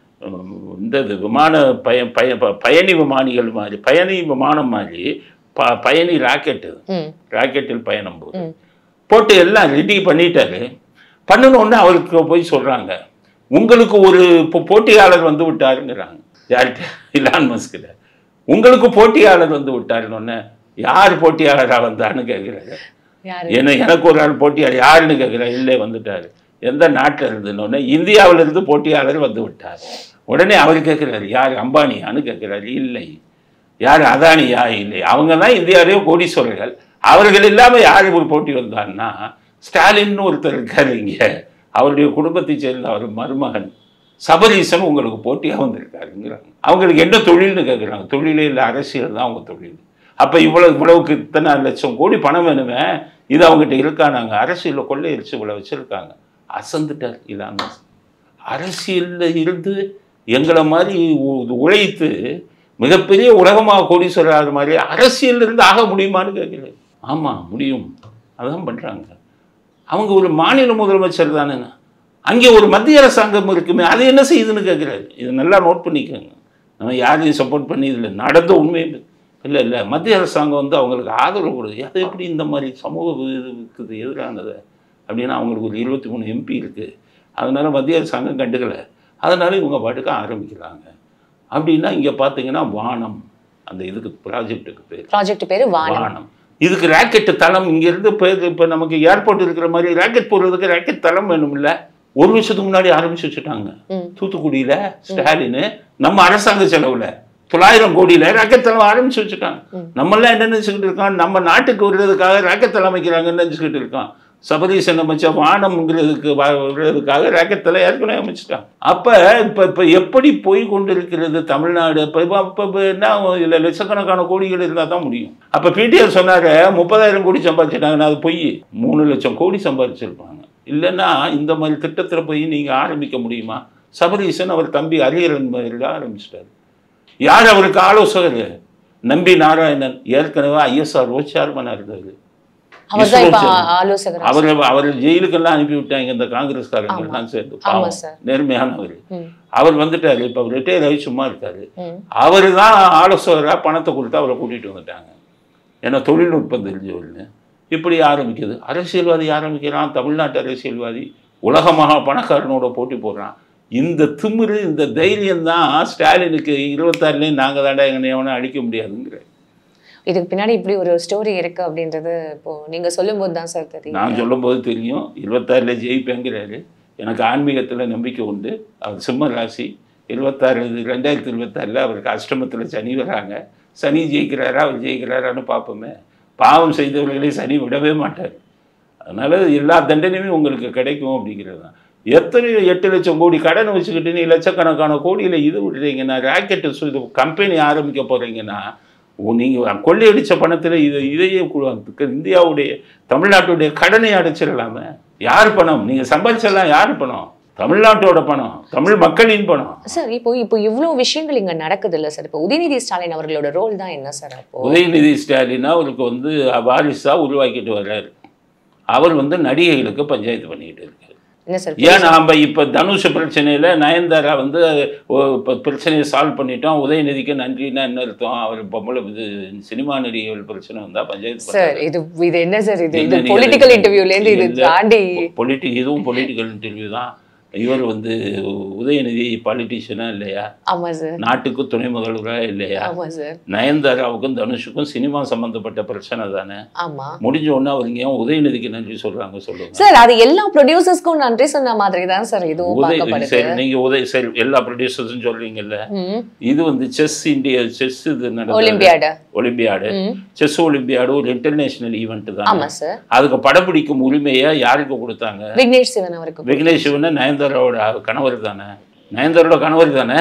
இந்த இது விமான பய பய ப- பயணி விமானிகள் மாதிரி பயணி விமானம் மாதிரி ப பயணி ராக்கெட் இது ம் ராக்கெட்டில் பயணம் போது ம். போட்டு எல்லாம் ரெடி பண்ணிட்டாரு பண்ணணுன்னு அவருக்கு போய் சொல்கிறாங்க உங்களுக்கு ஒரு இப்போ போட்டியாளர் வந்து விட்டாருங்கிறாங்க யார்கிட்ட இலான் மஸ்கில் உங்களுக்கு போட்டியாளர் வந்து விட்டாருன்னு யார் போட்டியாளராக வந்தான்னு கேட்குறாரு யாரு ஏன்னா எனக்கு ஒரு ஆள் போட்டியாளர் யாருன்னு கேட்குறேன் இல்லை வந்துட்டார் எந்த நாட்டில் இருந்துன்னு இந்தியாவிலிருந்து போட்டியாளர் வந்து விட்டார் உடனே அவர் கேட்குறாரு யார் அம்பானியான்னு கேட்குறாரு இல்லை யார் அதானியா இல்லை அவங்க தான் இந்தியாவிலேயே கோடீஸ்வரர்கள் அவர்கள் இல்லாமல் யார் ஒரு போட்டி வந்தான்னா ஸ்டாலின்னு ஒருத்தர் இருக்காரு இங்கே அவருடைய குடும்பத்தை சேர்ந்த அவர் மருமகன் சபரீசன் உங்களுக்கு போட்டியாக வந்திருக்காருங்கிறாங்க அவங்களுக்கு என்ன தொழில்னு கேட்குறாங்க தொழிலே இல்லை அரசியல் தான் அவங்க தொழில் அப்போ இவ்வளவு இவ்வளவுக்கு இத்தனை லட்சம் கோடி பணம் வேணுமே இது அவங்ககிட்ட இருக்கானாங்க அரசியலில் கொள்ளையடிச்சு இவ்வளோ வச்சிருக்காங்க அசந்துட்டார் இல்லாம அரசியலில் இருந்து எங்களை மாதிரி உ- உழைத்து மிகப்பெரிய உலகமாக கோடீஸ்வரர் ஆகிற மாதிரி அரசியல்ல இருந்து ஆக முடியுமான்னு கேட்குறேன் ஆமாம் முடியும் அதான் பண்ணுறாங்க அவங்க ஒரு மாநில முதலமைச்சர் தானுங்க அங்கே ஒரு மத்திய அரசாங்கம் இருக்குமே அது என்ன செய்யுதுன்னு கேட்குறாரு இதை நல்லா நோட் பண்ணிக்கோங்க நம்ம யாரையும் சப்போர்ட் பண்ணி இதில் நடந்த உண்மை இல்லை இல்லை மத்திய அரசாங்கம் வந்து அவங்களுக்கு ஆதரவு கொடுக்குது அது எப்படி இந்த மாதிரி சமூக இதுக்கு எதிரானது அப்படின்னா அவங்களுக்கு ஒரு இருபத்தி மூணு எம்பி இருக்குது அதனால மத்திய அரசாங்கம் கண்டுக்கலை அதனால இவங்க பாட்டுக்கு ஆரம்பிக்கிறாங்க அப்படின்னா இங்கே பார்த்தீங்கன்னா வானம் அந்த இதுக்கு ப்ராஜெக்ட்டுக்கு பேர் ப்ராஜெக்ட் பேரு வானம் வானம் இதுக்கு ராக்கெட் தளம் இங்கிருந்து இப்போ இப்போ நமக்கு ஏர்போர்ட் இருக்கிற மாதிரி ராக்கெட் போடுறதுக்கு ராக்கெட் தளம் வேணும்ல ஒரு வருஷத்துக்கு முன்னாடி ஆரம்பிச்சு வச்சுட்டாங்க ம். தூத்துக்குடியில ஸ்டாலின் நம்ம அரசாங்க செலவுல தொள்ளாயிரம் கோடியில ராக்கெட் தளம் ஆரம்பிச்சு வச்சுட்டாங்க ம். நம்மெல்லாம் என்ன நினைச்சுக்கிட்டு இருக்கோம் நம்ம நாட்டுக்கு விடுறதுக்காக ராக்கெட் தளம் அமைக்கிறாங்கன்னு நினைச்சுக்கிட்டு இருக்கோம் சபரீசன் அமைச்ச வானம்ங்கிறதுக்கு வ- விடுறதுக்காக ராக்கெட் தளம் ஏற்கனவே அமைச்சிட்டாங்க அப்ப இப்ப இப்ப எப்படி போய் கொண்டிருக்கிறது தமிழ்நாடு இப்ப இப்ப- இப்ப இப்ப என்ன இல்ல லட்சக்கணக்கான கோடிகள் இருந்தா தான் முடியும் அப்ப பிடிஆர் சொன்னாரு முப்பதாயிரம் கோடி சம்பாதிச்சிட்டாங்கன்னா அது பொய் மூணு லட்சம் கோடி சம்பாதிச்சிருப்பாங்க இல்லைன்னா இந்த மாதிரி திட்டத்தில் போய் நீங்கள் ஆரம்பிக்க முடியுமா சபரீசன் அவர் தம்பி அரியரன் மாதிரி ஆரம்பிச்சிட்டாரு யார் அவருக்கு ஆலோசகர் நம்பி நாராயணன் ஏற்கனவே ஐஎஸ்ஆர் சேர்மனாக இருந்தார் அவர்தான் இப்ப இஸ்ரோ ஆலோசகர் அவர் அவர் ஜெயிலுக்கெல்லாம் அனுப்பி விட்டாங்க இந்த காங்கிரஸ்காரங்க எல்லாம் சேர்ந்து ஆமா பாவம் சார் நேர்மையானவர் ம், அவர் வந்துட்டாரு இப்போ ரிட்டையர் ஆகி சும்மா இருக்காரு ம். அவர் தான் ஆலோசகராக பணத்தை கொடுத்து அவரை கூட்டிகிட்டு வந்துட்டாங்க ஏன்னா தொழில்நுட்பம் தெரிஞ்சவர்னு இப்படி ஆரம்பிக்குது அரசியல்வாதி ஆரம்பிக்கிறான் தமிழ்நாட்டு அரசியல்வாதி உலகமாக பணக்காரனோட போட்டி போடுறான் இந்த திமிரு இந்த தைரியம் தான் ஸ்டாலினுக்கு இருபத்தாறுலேயும் நாங்கள் தாண்டா எங்களை எவனை அழிக்க முடியாதுங்கிற இதுக்கு பின்னாடி இப்படி ஒரு ஸ்டோரி இருக்கு அப்படின்றது இப்போ நீங்க சொல்லும் போது தான் சார் தெரியும் நான் சொல்லும்போது தெரியும் இருபத்தாறில் ஜெயிப்பேங்கிறாரு எனக்கு ஆன்மீகத்தில் நம்பிக்கை உண்டு அவர் சிம்ம ராசி இருபத்தாறு ரெண்டாயிரத்தி இருபத்தாறில் அவருக்கு அஷ்டமத்தில் சனி வராங்க சனி ஜெயிக்கிறாரா அவர் ஜெயிக்கிறாரான்னு பார்ப்போமே பாவம் செய்தவர்களை சனி விடவே மாட்டார் அதனால எல்லா தண்டனையுமே உங்களுக்கு கிடைக்கும் அப்படிங்கிறது தான் எத்தனையோ எட்டு லட்சம் கோடி கடனை வச்சுக்கிட்டு நீ லட்சக்கணக்கான கோடியில் இது விடுறீங்கன்னா ராக்கெட்டு சு- இது கம்பெனி ஆரம்பிக்க போகிறீங்கன்னா நீங்கள் கொள்ளையடிச்ச பணத்தில் இது இதையே கு- இந்தியாவுடைய தமிழ்நாட்டுடைய கடனை அடைச்சிடலாமே யார் பணம் நீங்கள் சம்பாதிச்செல்லாம் யார் பணம் தமிழ்நாட்டோட பணம் தமிழ் மக்களின் பணம் சார் இப்போ இப்போ இவ்வளவு விஷயங்கள் இங்க நடக்குது இல்ல சார் இப்போ உதயநிதி ஸ்டாலின் அவர்களோட ரோல் தான் என்ன சார் அப்போ உதயநிதி ஸ்டாலின் அவருக்கு வந்து வாரிசாக உருவாக்கிட்டு வர்றாரு அவர் வந்து நடிகைகளுக்கு பஞ்சாயத்து பண்ணிக்கிட்டு இருக்காரு என்ன சார் ஏன் நாம் இப்போ தனுஷ் பிரச்சனையில் நயன்தாரா வந்து ஓ, இப்ப பிரச்சனையை சால்வ் பண்ணிட்டோம் உதயநிதிக்கு நன்றின்னா என்ன அர்த்தம் அவர் பொம்பளை இது சினிமா நடிகைகள் பிரச்சனை வந்தால் பஞ்சாயத்து சார் இது இது என்ன சார் இது என்ன இது நீங்க பொலிட்டிக்கல் இது- இன்டர்வியூல இருந்து இது இல்ல. தாண்டி பொலிட்டிக் இதுவும் பொலிட்டிக்கல் இன்டர்வியூ தான் இவர் வந்து உதயநிதி பாலிட்டிஷியனா இல்லையா ஆமா சார் நாட்டுக்கு துணை முதல்வரா இல்லையா ஆமா சார் நயன்தாராவுக்கும் தனுஷுக்கும் சினிமா சம்பந்தப்பட்ட பிரச்சனை தானே ஆமா முடிஞ்ச உடனே அவங்க ஏன் உதயநிதிக்கு நன்றி சொல்றாங்க சொல்லுங்க சார் அது எல்லா ப்ரொடியூசர்ஸ்க்கும் நன்றி சொன்ன மாதிரி தான் சார் இதுவும் உதய பார்க்கப்படுது சரி நீங்க உதய சரி எல்லா ப்ரொடியூசர்ஸும் சொல்றீங்கல்ல ம். இது வந்து செஸ் இந்தியா செஸ் இது நடந்தது ஒலிம்பியாடு ஒலிம்பியாடு ம். செஸ் ஒலிம்பியாடு ஒரு இன்டர்நேஷனல் ஈவெண்ட் தான் ஆமா சார் அதுக்கு படப்பிடிக்கும் உரிமையை யாருக்கு கொடுத்தாங்க விக்னேஷ் சிவன் அவருக்கு விக்னேஷ் சிவன் நயன்தாராவோட கணவர் தானே நயன்தாரோட கணவர் தானே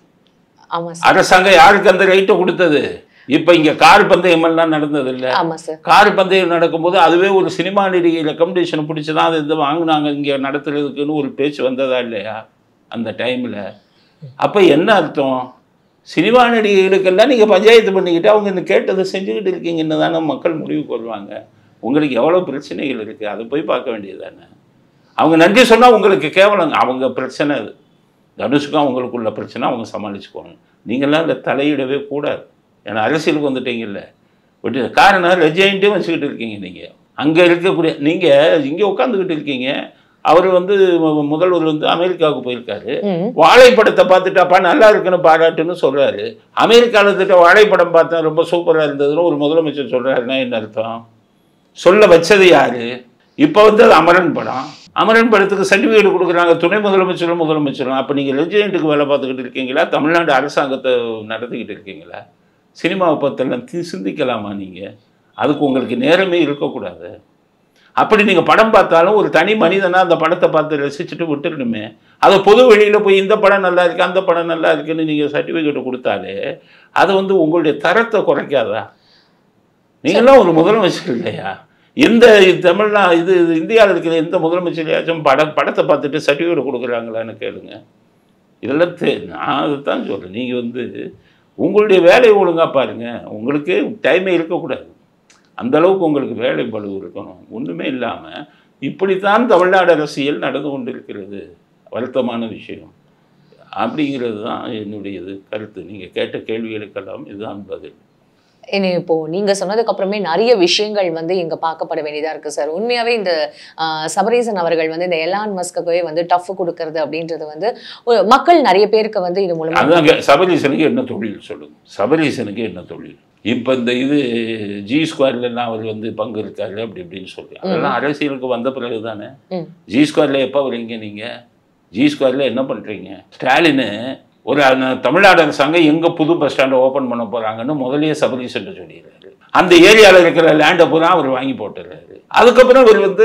ஆமா சார் அரசாங்கம் யாருக்கு அந்த ரைட்டை கொடுத்தது இப்போ இங்க கார் பந்தயம் எல்லாம் நடந்தது இல்ல ஆமா சார் கார் பந்தயம் நடக்கும்போது அதுவே ஒரு சினிமா நடிகை ரெக்கமெண்டேஷன் பிடிச்சி தான் அது இது வாங்கினாங்க இங்கே நடத்துறதுக்குன்னு ஒரு பேச்சு வந்ததா இல்லையா அந்த டைமில் அப்போ என்ன அர்த்தம் சினிமா நடிகைகளுக்கெல்லாம் நீங்கள் பஞ்சாயத்து பண்ணிக்கிட்டு அவங்க இந்த கேட்டதை செஞ்சுக்கிட்டு இருக்கீங்கன்னு தானே மக்கள் முடிவுக்கு வருவாங்க உங்களுக்கு எவ்வளோ பிரச்சனைகள் இருக்குது அதை போய் பார்க்க வேண்டியது தானே அவங்க நன்றி சொன்னால் உங்களுக்கு கேவலங்க அவங்க பிரச்சனை அது தனுஷுக்கும் அவங்களுக்குள்ள பிரச்சனை அவங்க சமாளிச்சுக்குவாங்க நீங்களாம் இந்த தலையிடவே கூடாது ஏன்னா அரசியலுக்கு வந்துட்டீங்கல்ல விட்டு காரணம் ரெஜைன்ட்டும் வச்சுக்கிட்டு இருக்கீங்க நீங்கள் அங்கே இருக்கக்கூடிய நீங்கள் இங்கே உட்காந்துக்கிட்டு இருக்கீங்க அவர் வந்து மு- முதல்வர் வந்து அமெரிக்காவுக்கு போயிருக்காரு ம். வாழைப்படத்தை பார்த்துட்டாப்பா நல்லா இருக்குன்னு பாராட்டுன்னு சொல்றாரு அமெரிக்காவில் திட்ட வாழைப்படம் பார்த்தேன் ரொம்ப சூப்பராக இருந்ததுன்னு ஒரு முதலமைச்சர் சொல்றாருன்னா என்ன அர்த்தம் சொல்ல வச்சது யாரு இப்போ வந்து அது அமரன் படம் அமரன் படத்துக்கு சர்டிஃபிகேட் கொடுக்குறாங்க துணை முதலமைச்சரும் முதலமைச்சரும் அப்போ நீங்கள் ரெஜிடென்ட்டுக்கு வேலை பார்த்துக்கிட்டு இருக்கீங்களா தமிழ்நாடு அரசாங்கத்தை நடத்திக்கிட்டு இருக்கீங்களா சினிமாவை பற்றெல்லாம் தி சிந்திக்கலாமா நீங்கள் அதுக்கு உங்களுக்கு நேரமே இருக்கக்கூடாது அப்படி நீங்கள் படம் பார்த்தாலும் ஒரு தனி மனிதனாக அந்த படத்தை பார்த்து ரசிச்சுட்டு விட்டுடணுமே அதை பொது வெளியில் போய் இந்த படம் நல்லா இருக்கு அந்த படம் நல்லா இருக்குன்னு நீங்கள் சர்டிஃபிகேட் கொடுத்தாலே அது வந்து உங்களுடைய தரத்தை குறைக்காதா நீங்களாம் ஒரு முதலமைச்சர் இல்லையா எந்த தமிழ்நா இது இது இந்தியாவில் இருக்கிற எந்த முதலமைச்சரையாச்சும் பட படத்தை பார்த்துட்டு சர்டிஃபிகேட் கொடுக்குறாங்களான்னு கேளுங்க இதெல்லாம் தே நான் அதுதான் சொல்கிறேன் நீங்கள் வந்து உங்களுடைய வேலையை ஒழுங்காக பாருங்கள் உங்களுக்கு டைமே இருக்கக்கூடாது அந்த அளவுக்கு உங்களுக்கு வேலை பளு இருக்கணும் ஒன்றுமே இல்லாமல் இப்படித்தான் தமிழ்நாடு அரசியல் நடந்து கொண்டிருக்கிறது வருத்தமான விஷயம் அப்படிங்கிறது தான் என்னுடையது கருத்து நீங்கள் கேட்ட கேள்விகளுக்கெல்லாம் இதுதான் பதில் இனி இப்போ நீங்க சொன்னதுக்கு அப்புறமே நிறைய விஷயங்கள் வந்து இங்க பார்க்கப்பட வேண்டியதா இருக்கு சார் உண்மையாவே இந்த ஆஹ், சபரீசன் அவர்கள் வந்து இந்த எலான் மஸ்கவே வந்து டஃப் கொடுக்கறது அப்படின்றது வந்து ஒரு மக்கள் நிறைய பேருக்கு வந்து இது மூலமா அதான் கே- சபரீசனுக்கு என்ன தொழில் சொல்லுங்க சபரீசனுக்கு என்ன தொழில் இப்போ இந்த இது ஜி ஸ்கொயர்லாம் அவர் வந்து பங்கு இருக்காரு அப்படி இப்படின்னு சொல்லி அதெல்லாம் அரசியலுக்கு வந்த பிறகு தானே ம். ஜி ஸ்கொயரில் எப்போ வரீங்க நீங்கள் ஜி ஸ்கொயரில் என்ன பண்ணுறீங்க ஸ்டாலின் ஒரு அந்த தமிழ்நாடு அரசாங்கம் எங்கே புது பஸ் ஸ்டாண்டை ஓப்பன் பண்ண போகிறாங்கன்னு முதல்லயே சபரீசன் சொல்லிடுறாரு அந்த ஏரியாவில் இருக்கிற லேண்டை பூரா அவர் வாங்கி போட்டுறாரு அதுக்கப்புறம் அவர் வந்து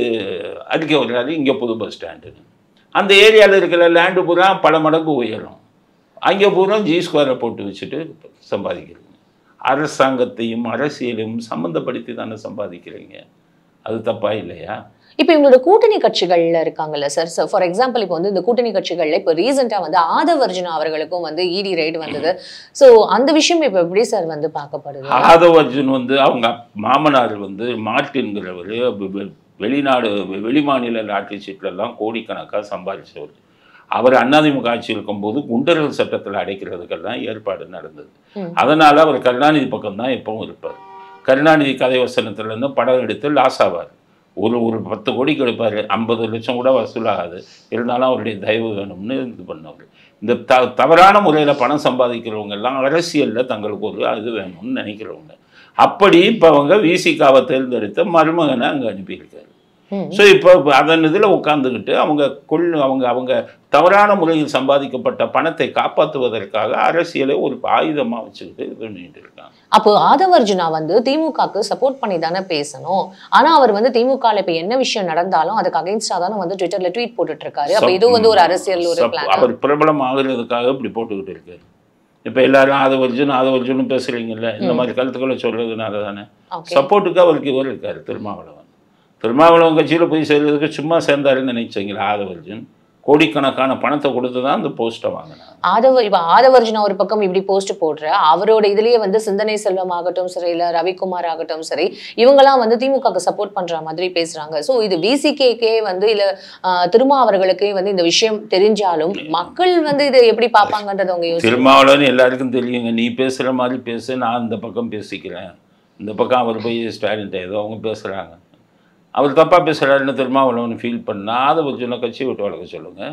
அறிக்கை வர்றாரு இங்கே புது பஸ் ஸ்டாண்டுன்னு அந்த ஏரியாவில் இருக்கிற லேண்டு பூரா பல மடங்கு உயரும் அங்கே பூரா ஜி ஸ்கொயரை போட்டு வச்சுட்டு சம்பாதிக்கிறீங்க அரசாங்கத்தையும் அரசியலையும் சம்மந்தப்படுத்தி தானே சம்பாதிக்கிறீங்க அது தப்பா இல்லையா இப்போ இவங்களோட கூட்டணி கட்சிகள்ல இருக்காங்கல்ல சார் ஃபார் எக்ஸாம்பிள் இப்போ வந்து இந்த கூட்டணி கட்சிகள்ல இப்போ ரீசெண்டா வந்து ஆதவ அர்ஜுனா அவர்களுக்கும் வந்து இடி ரைடு வந்தது சோ அந்த விஷயம் இப்போ எப்படி சார் வந்து பார்க்கப்படுது ஆதவ் அர்ஜுன் வந்து அவங்க மாமனார் வந்து மார்ட்டின்கிறவர் வெ- வெ- வெளிநாடு வெ- வெளிமாநில லாட்டரி சீட்லெல்லாம் கோடிக்கணக்காக சம்பாதிச்சவர் அவர் அதிமுக ஆட்சி இருக்கும்போது குண்டர்கள் சட்டத்தில் அடைக்கிறதுக்கெல்லாம் ஏற்பாடு நடந்தது ம். அதனால அவர் கருணாநிதி பக்கம் தான் எப்பவும் இருப்பார் கருணாநிதி கதை வசனத்துலேருந்து படம் எடுத்து லாஸ் ஆவார் ஒரு ஒரு பத்து கோடிக்கு எடுப்பார் ஐம்பது லட்சம் கூட வசூலாகாது இருந்தாலும் அவருடைய தயவு வேணும்னு இது பண்ணவர் இந்த த தவறான முறையில் பணம் சம்பாதிக்கிறவங்க எல்லாம் அரசியலில் தங்களுக்கு ஒரு இது வேணும்னு நினைக்கிறவங்க அப்படி இப்போ அவங்க விசிகாவை தேர்ந்தெடுத்த மருமகனை அங்கே அனுப்பியிருக்காரு ம். ஸோ இப்போ அதன் இதில் உட்காந்துக்கிட்டு அவங்க கொள்ளு அவங்க அவங்க தவறான முறையில் சம்பாதிக்கப்பட்ட பணத்தை காப்பாற்றுவதற்காக அரசியலை ஒரு ஆயுதமாக வச்சுக்கிட்டு இது பண்ணிட்டு இருக்காங்க அப்போ ஆதவ அர்ஜுனா வந்து திமுகக்கு சப்போர்ட் பண்ணி தானே பேசணும் ஆனா அவர் வந்து திமுகல இப்ப என்ன விஷயம் நடந்தாலும் அதுக்கு அகைன்ஸ்டா தானே வந்து ட்விட்டர்ல ட்வீட் போட்டுட்டு இருக்காரு அப்ப இது வந்து ஒரு அரசியல் ஒரு சப்- பிளான் அவர் பிரபலம் ஆகுறதுக்காக இப்படி போட்டுக்கிட்டு இருக்காரு இப்போ எல்லாரும் ஆதவர்ஜுன் ஆதவர்ஜுன்னு பேசுறீங்கல்ல இந்த மாதிரி கருத்துக்களை சொல்றதுனால தானே ஓகே சப்போர்ட்டுக்கு அவருக்கு இவர் இருக்காரு திருமாவளவன் திருமாவளவன் கட்சியில் போய் சேர்றதுக்கு சும்மா சேர்ந்தாருன்னு நினைச்சீங்களா ஆதவர்ஜுன் கோடிக்கணக்கான பணத்தை கொடுத்து தான் அந்த போஸ்ட்டை வாங்கினாங்க ஆதவ இப்ப ஆதவ அர்ஜுனா ஒரு பக்கம் இப்படி போஸ்ட் போடுற அவரோட இதுலயே வந்து சிந்தனை செல்வம் ஆகட்டும் சரி இல்ல ரவிக்குமார் ஆகட்டும் சரி இவங்கெல்லாம் வந்து திமுகக்கு சப்போர்ட் பண்ற மாதிரி பேசுறாங்க சோ இது விசிகேக்கே வந்து இல்ல ஆஹ், திருமா அவர்களுக்கே வந்து இந்த விஷயம் தெரிஞ்சாலும் மக்கள் வந்து இதை எப்படி பார்ப்பாங்கன்றத அவங்க யோசி திருமாவளவன் எல்லாருக்கும் தெரியுங்க நீ பேசுகிற மாதிரி பேசு நான் இந்த பக்கம் பேசிக்கிறேன் இந்த பக்கம் அவர் போய் ஸ்டாலின்ட்ட ஏதோ அவங்க பேசுகிறாங்க அவர் தப்பாக பேசுகிறாருன்னு திருமாவளவன் ஃபீல் பண்ணா அதை வச்சுன கட்சியை விட்டு வளர்க்க சொல்லுங்கள்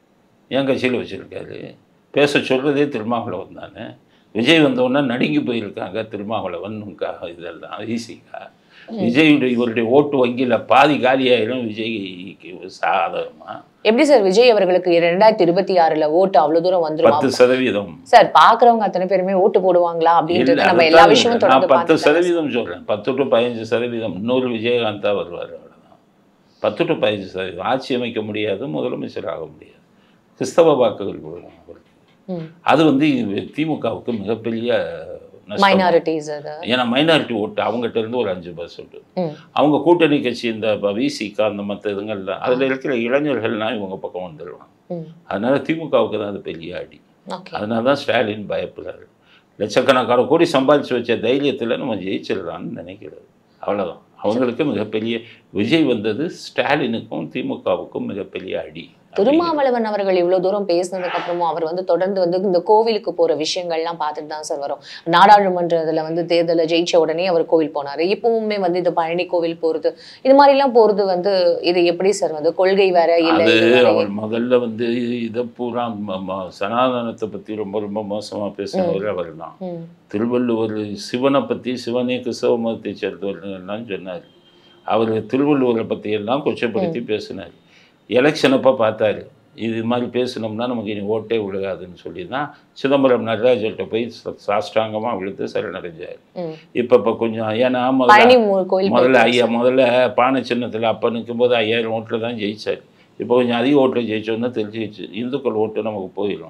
என் கட்சியில் வச்சுருக்காரு பேச சொல்கிறதே திருமாவளவன் தானே விஜய் வந்தவுடனே நடுங்கி போயிருக்காங்க திருமாவளவனுக்காக இதெல்லாம் ஈஸிக்கா விஜயுடைய இவருடைய ஓட்டு வங்கியில் பாதி காலியாயிரும் விஜய்க்கு சாதகமாக எப்படி சார் விஜய் அவர்களுக்கு ரெண்டாயிரத்தி இருபத்தி ஆறுல ஓட்டு அவ்வளவு தூரம் வந்துருமா பத்து சதவீதம் சார் பாக்குறவங்க அத்தனை பேருமே ஓட்டு போடுவாங்களா அப்படின்றது இல்ல, நம்ம எல்லா அதுதான் விஷயமும் நான் தொடர்ந்து பத்து பார்த்துட்டு சதவீதம் சொல்றேன் பத்து டு பதினஞ்சு சதவீதம் இன்னொரு விஜயகாந்த் தான் வருவார் அவ்வளோதான் பத்து டு பதினஞ்சு சதவீதம் ஆட்சி அமைக்க முடியாது முதலமைச்சர் ஆக முடியாது கிறிஸ்தவ வாக்குகள் போடும் அவருக்கு ம். அது வந்து திமுகவுக்கு மிகப்பெரிய நஷ்டம் மைனாரிட்டிஸ் அது ஏன்னா மைனாரிட்டி ஓட்டு அவங்ககிட்ட இருந்து ஒரு அஞ்சு பர்சன்ட் ம். அவங்க கூட்டணி கட்சி இந்த விசிகா அந்த மற்ற இதுங்கள்லாம் அதில் இருக்கிற இளைஞர்கள்லாம் இவங்க பக்கம் வந்துடுவாங்க ம். அதனால திமுகவுக்கு தான் அது பெரிய அடி ஓகே அதனால தான் ஸ்டாலின் பயப்படுறாரு லட்சக்கணக்கான கோடி சம்பாதிச்சு வச்ச தைரியத்தில் நம்ம ஜெயிச்சிடலாம்னு நினைக்கிறது அவ்வளவுதான் அவங்களுக்கு மிகப்பெரிய விஜய் வந்தது ஸ்டாலினுக்கும் திமுகவுக்கும் மிகப்பெரிய அடி திருமாவளவன் அவர்கள் இவ்வளவு தூரம் பேசினதுக்கு அப்புறமும் அவர் வந்து தொடர்ந்து வந்து இந்த கோவிலுக்கு போற விஷயங்கள்லாம் பார்த்துட்டு தான் சார் வரும் நாடாளுமன்றத்துல வந்து தேர்தலை ஜெயிச்ச உடனே அவர் கோவில் போனாரு இப்பவுமே வந்து இந்த பழனி கோவில் போறது இது மாதிரி எல்லாம் போறது வந்து இது எப்படி சார் வந்து கொள்கை வேற இல்ல அது இது வேற? அவர் முதல்ல வந்து இதை பூரா ம- ம- சனாதனத்தை பற்றி ரொம்ப ரொம்ப மோசமாக பேசினவர் அவர் தான் ம். திருவள்ளுவர் சிவனை பற்றி சிவனே கிறிஸ்தவ மதத்தை சேர்ந்தவர்கள்லாம் சொன்னார் அவர் திருவள்ளுவரை பற்றி எல்லாம் கொச்சப்படுத்தி பேசினார் எலெக்ஷன் அப்போ பார்த்தாரு இது மாதிரி பேசினோம்னா நமக்கு இனி ஓட்டே விழுகாதுன்னு சொல்லி தான் சிதம்பரம் நடராஜர்கிட்ட போய் ச- சாஷ்டாங்கமாக விழுத்து சரணடைஞ்சார் ம். இப்போ இப்போ கொஞ்சம் ஏன்னா முதல்ல பழனி மு- கோயில் முதல்ல போயிட்டு ஐயா முதல்ல பானை சின்னத்தில் அப்போ நிற்கும்போது ஐயாயிரம் ஓட்டில் தான் ஜெயிச்சார் இப்போ கொஞ்சம் அதிக ஓட்டில் ஜெயிச்சோன்னா தெரிஞ்சிச்சு இந்துக்கள் ஓட்டு நமக்கு போயிடும்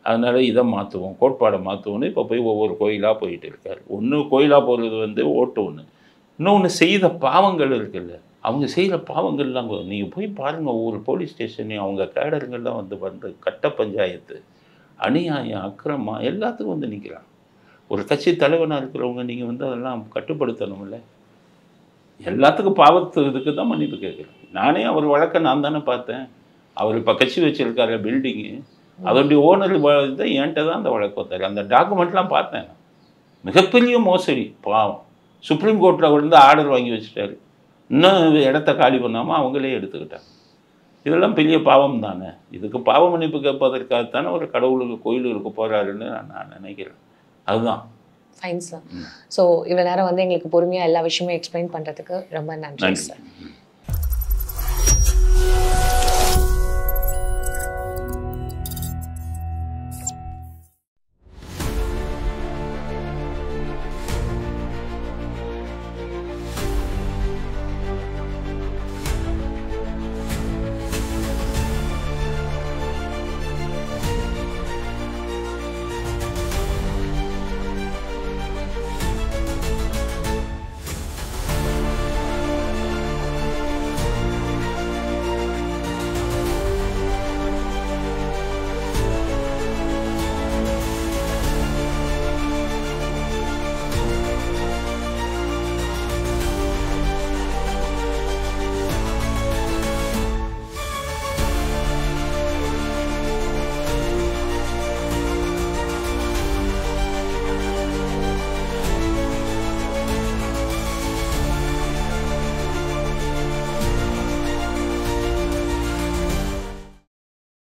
அதனால இதை மாற்றுவோம் கோட்பாடை மாற்றுவோன்னு இப்போ போய் ஒவ்வொரு கோயிலாக போயிட்டு இருக்காரு ஒன்று கோயிலாக போகிறது வந்து ஓட்டு ஒன்று இன்னொன்று செய்த பாவங்கள் இருக்குல்ல அவங்க செய்கிற பாவங்கள்லாம் நீங்கள் போய் பாருங்கள் ஒவ்வொரு போலீஸ் ஸ்டேஷனையும் அவங்க கேடருங்கள்லாம் வந்து வந்து கட்ட பஞ்சாயத்து அநியாயம் அக்கிரமா எல்லாத்துக்கும் வந்து நிற்கிறாங்க ஒரு கட்சி தலைவனாக இருக்கிறவங்க நீங்கள் வந்து அதெல்லாம் கட்டுப்படுத்தணும்ல எல்லாத்துக்கும் பாவத்து இதுக்கு தான் மன்னிப்பு கேட்குறேன் நானே அவர் வழக்கை நான் தானே பார்த்தேன் அவர் இப்போ கட்சி வச்சிருக்காரு பில்டிங்கு அதோடைய ஓனர் தான் என்கிட்ட தான் அந்த வழக்கு வந்தார் அந்த டாக்குமெண்ட்லாம் பார்த்தேன் நான். மிகப்பெரிய மோசடி பாவம் சுப்ரீம் கோர்ட்டில் வந்து ஆர்டர் வாங்கி வச்சுட்டாரு இன்னும் இடத்த காலி பண்ணாமல் அவங்களே எடுத்துக்கிட்டாங்க இதெல்லாம் பெரிய பாவம் தானே இதுக்கு பாவ மன்னிப்பு கேட்பதற்காகத்தானே ஒரு கடவுளுக்கு கோயிலுக்கு போகிறாருன்னு நான் நினைக்கிறேன் அதுதான் ஃபைன் சார் ஸோ இவ்வளோ நேரம் வந்து எங்களுக்கு பொறுமையாக எல்லா விஷயமும் எக்ஸ்பிளைன் பண்ணுறதுக்கு ரொம்ப நன்றி நன்றி சார்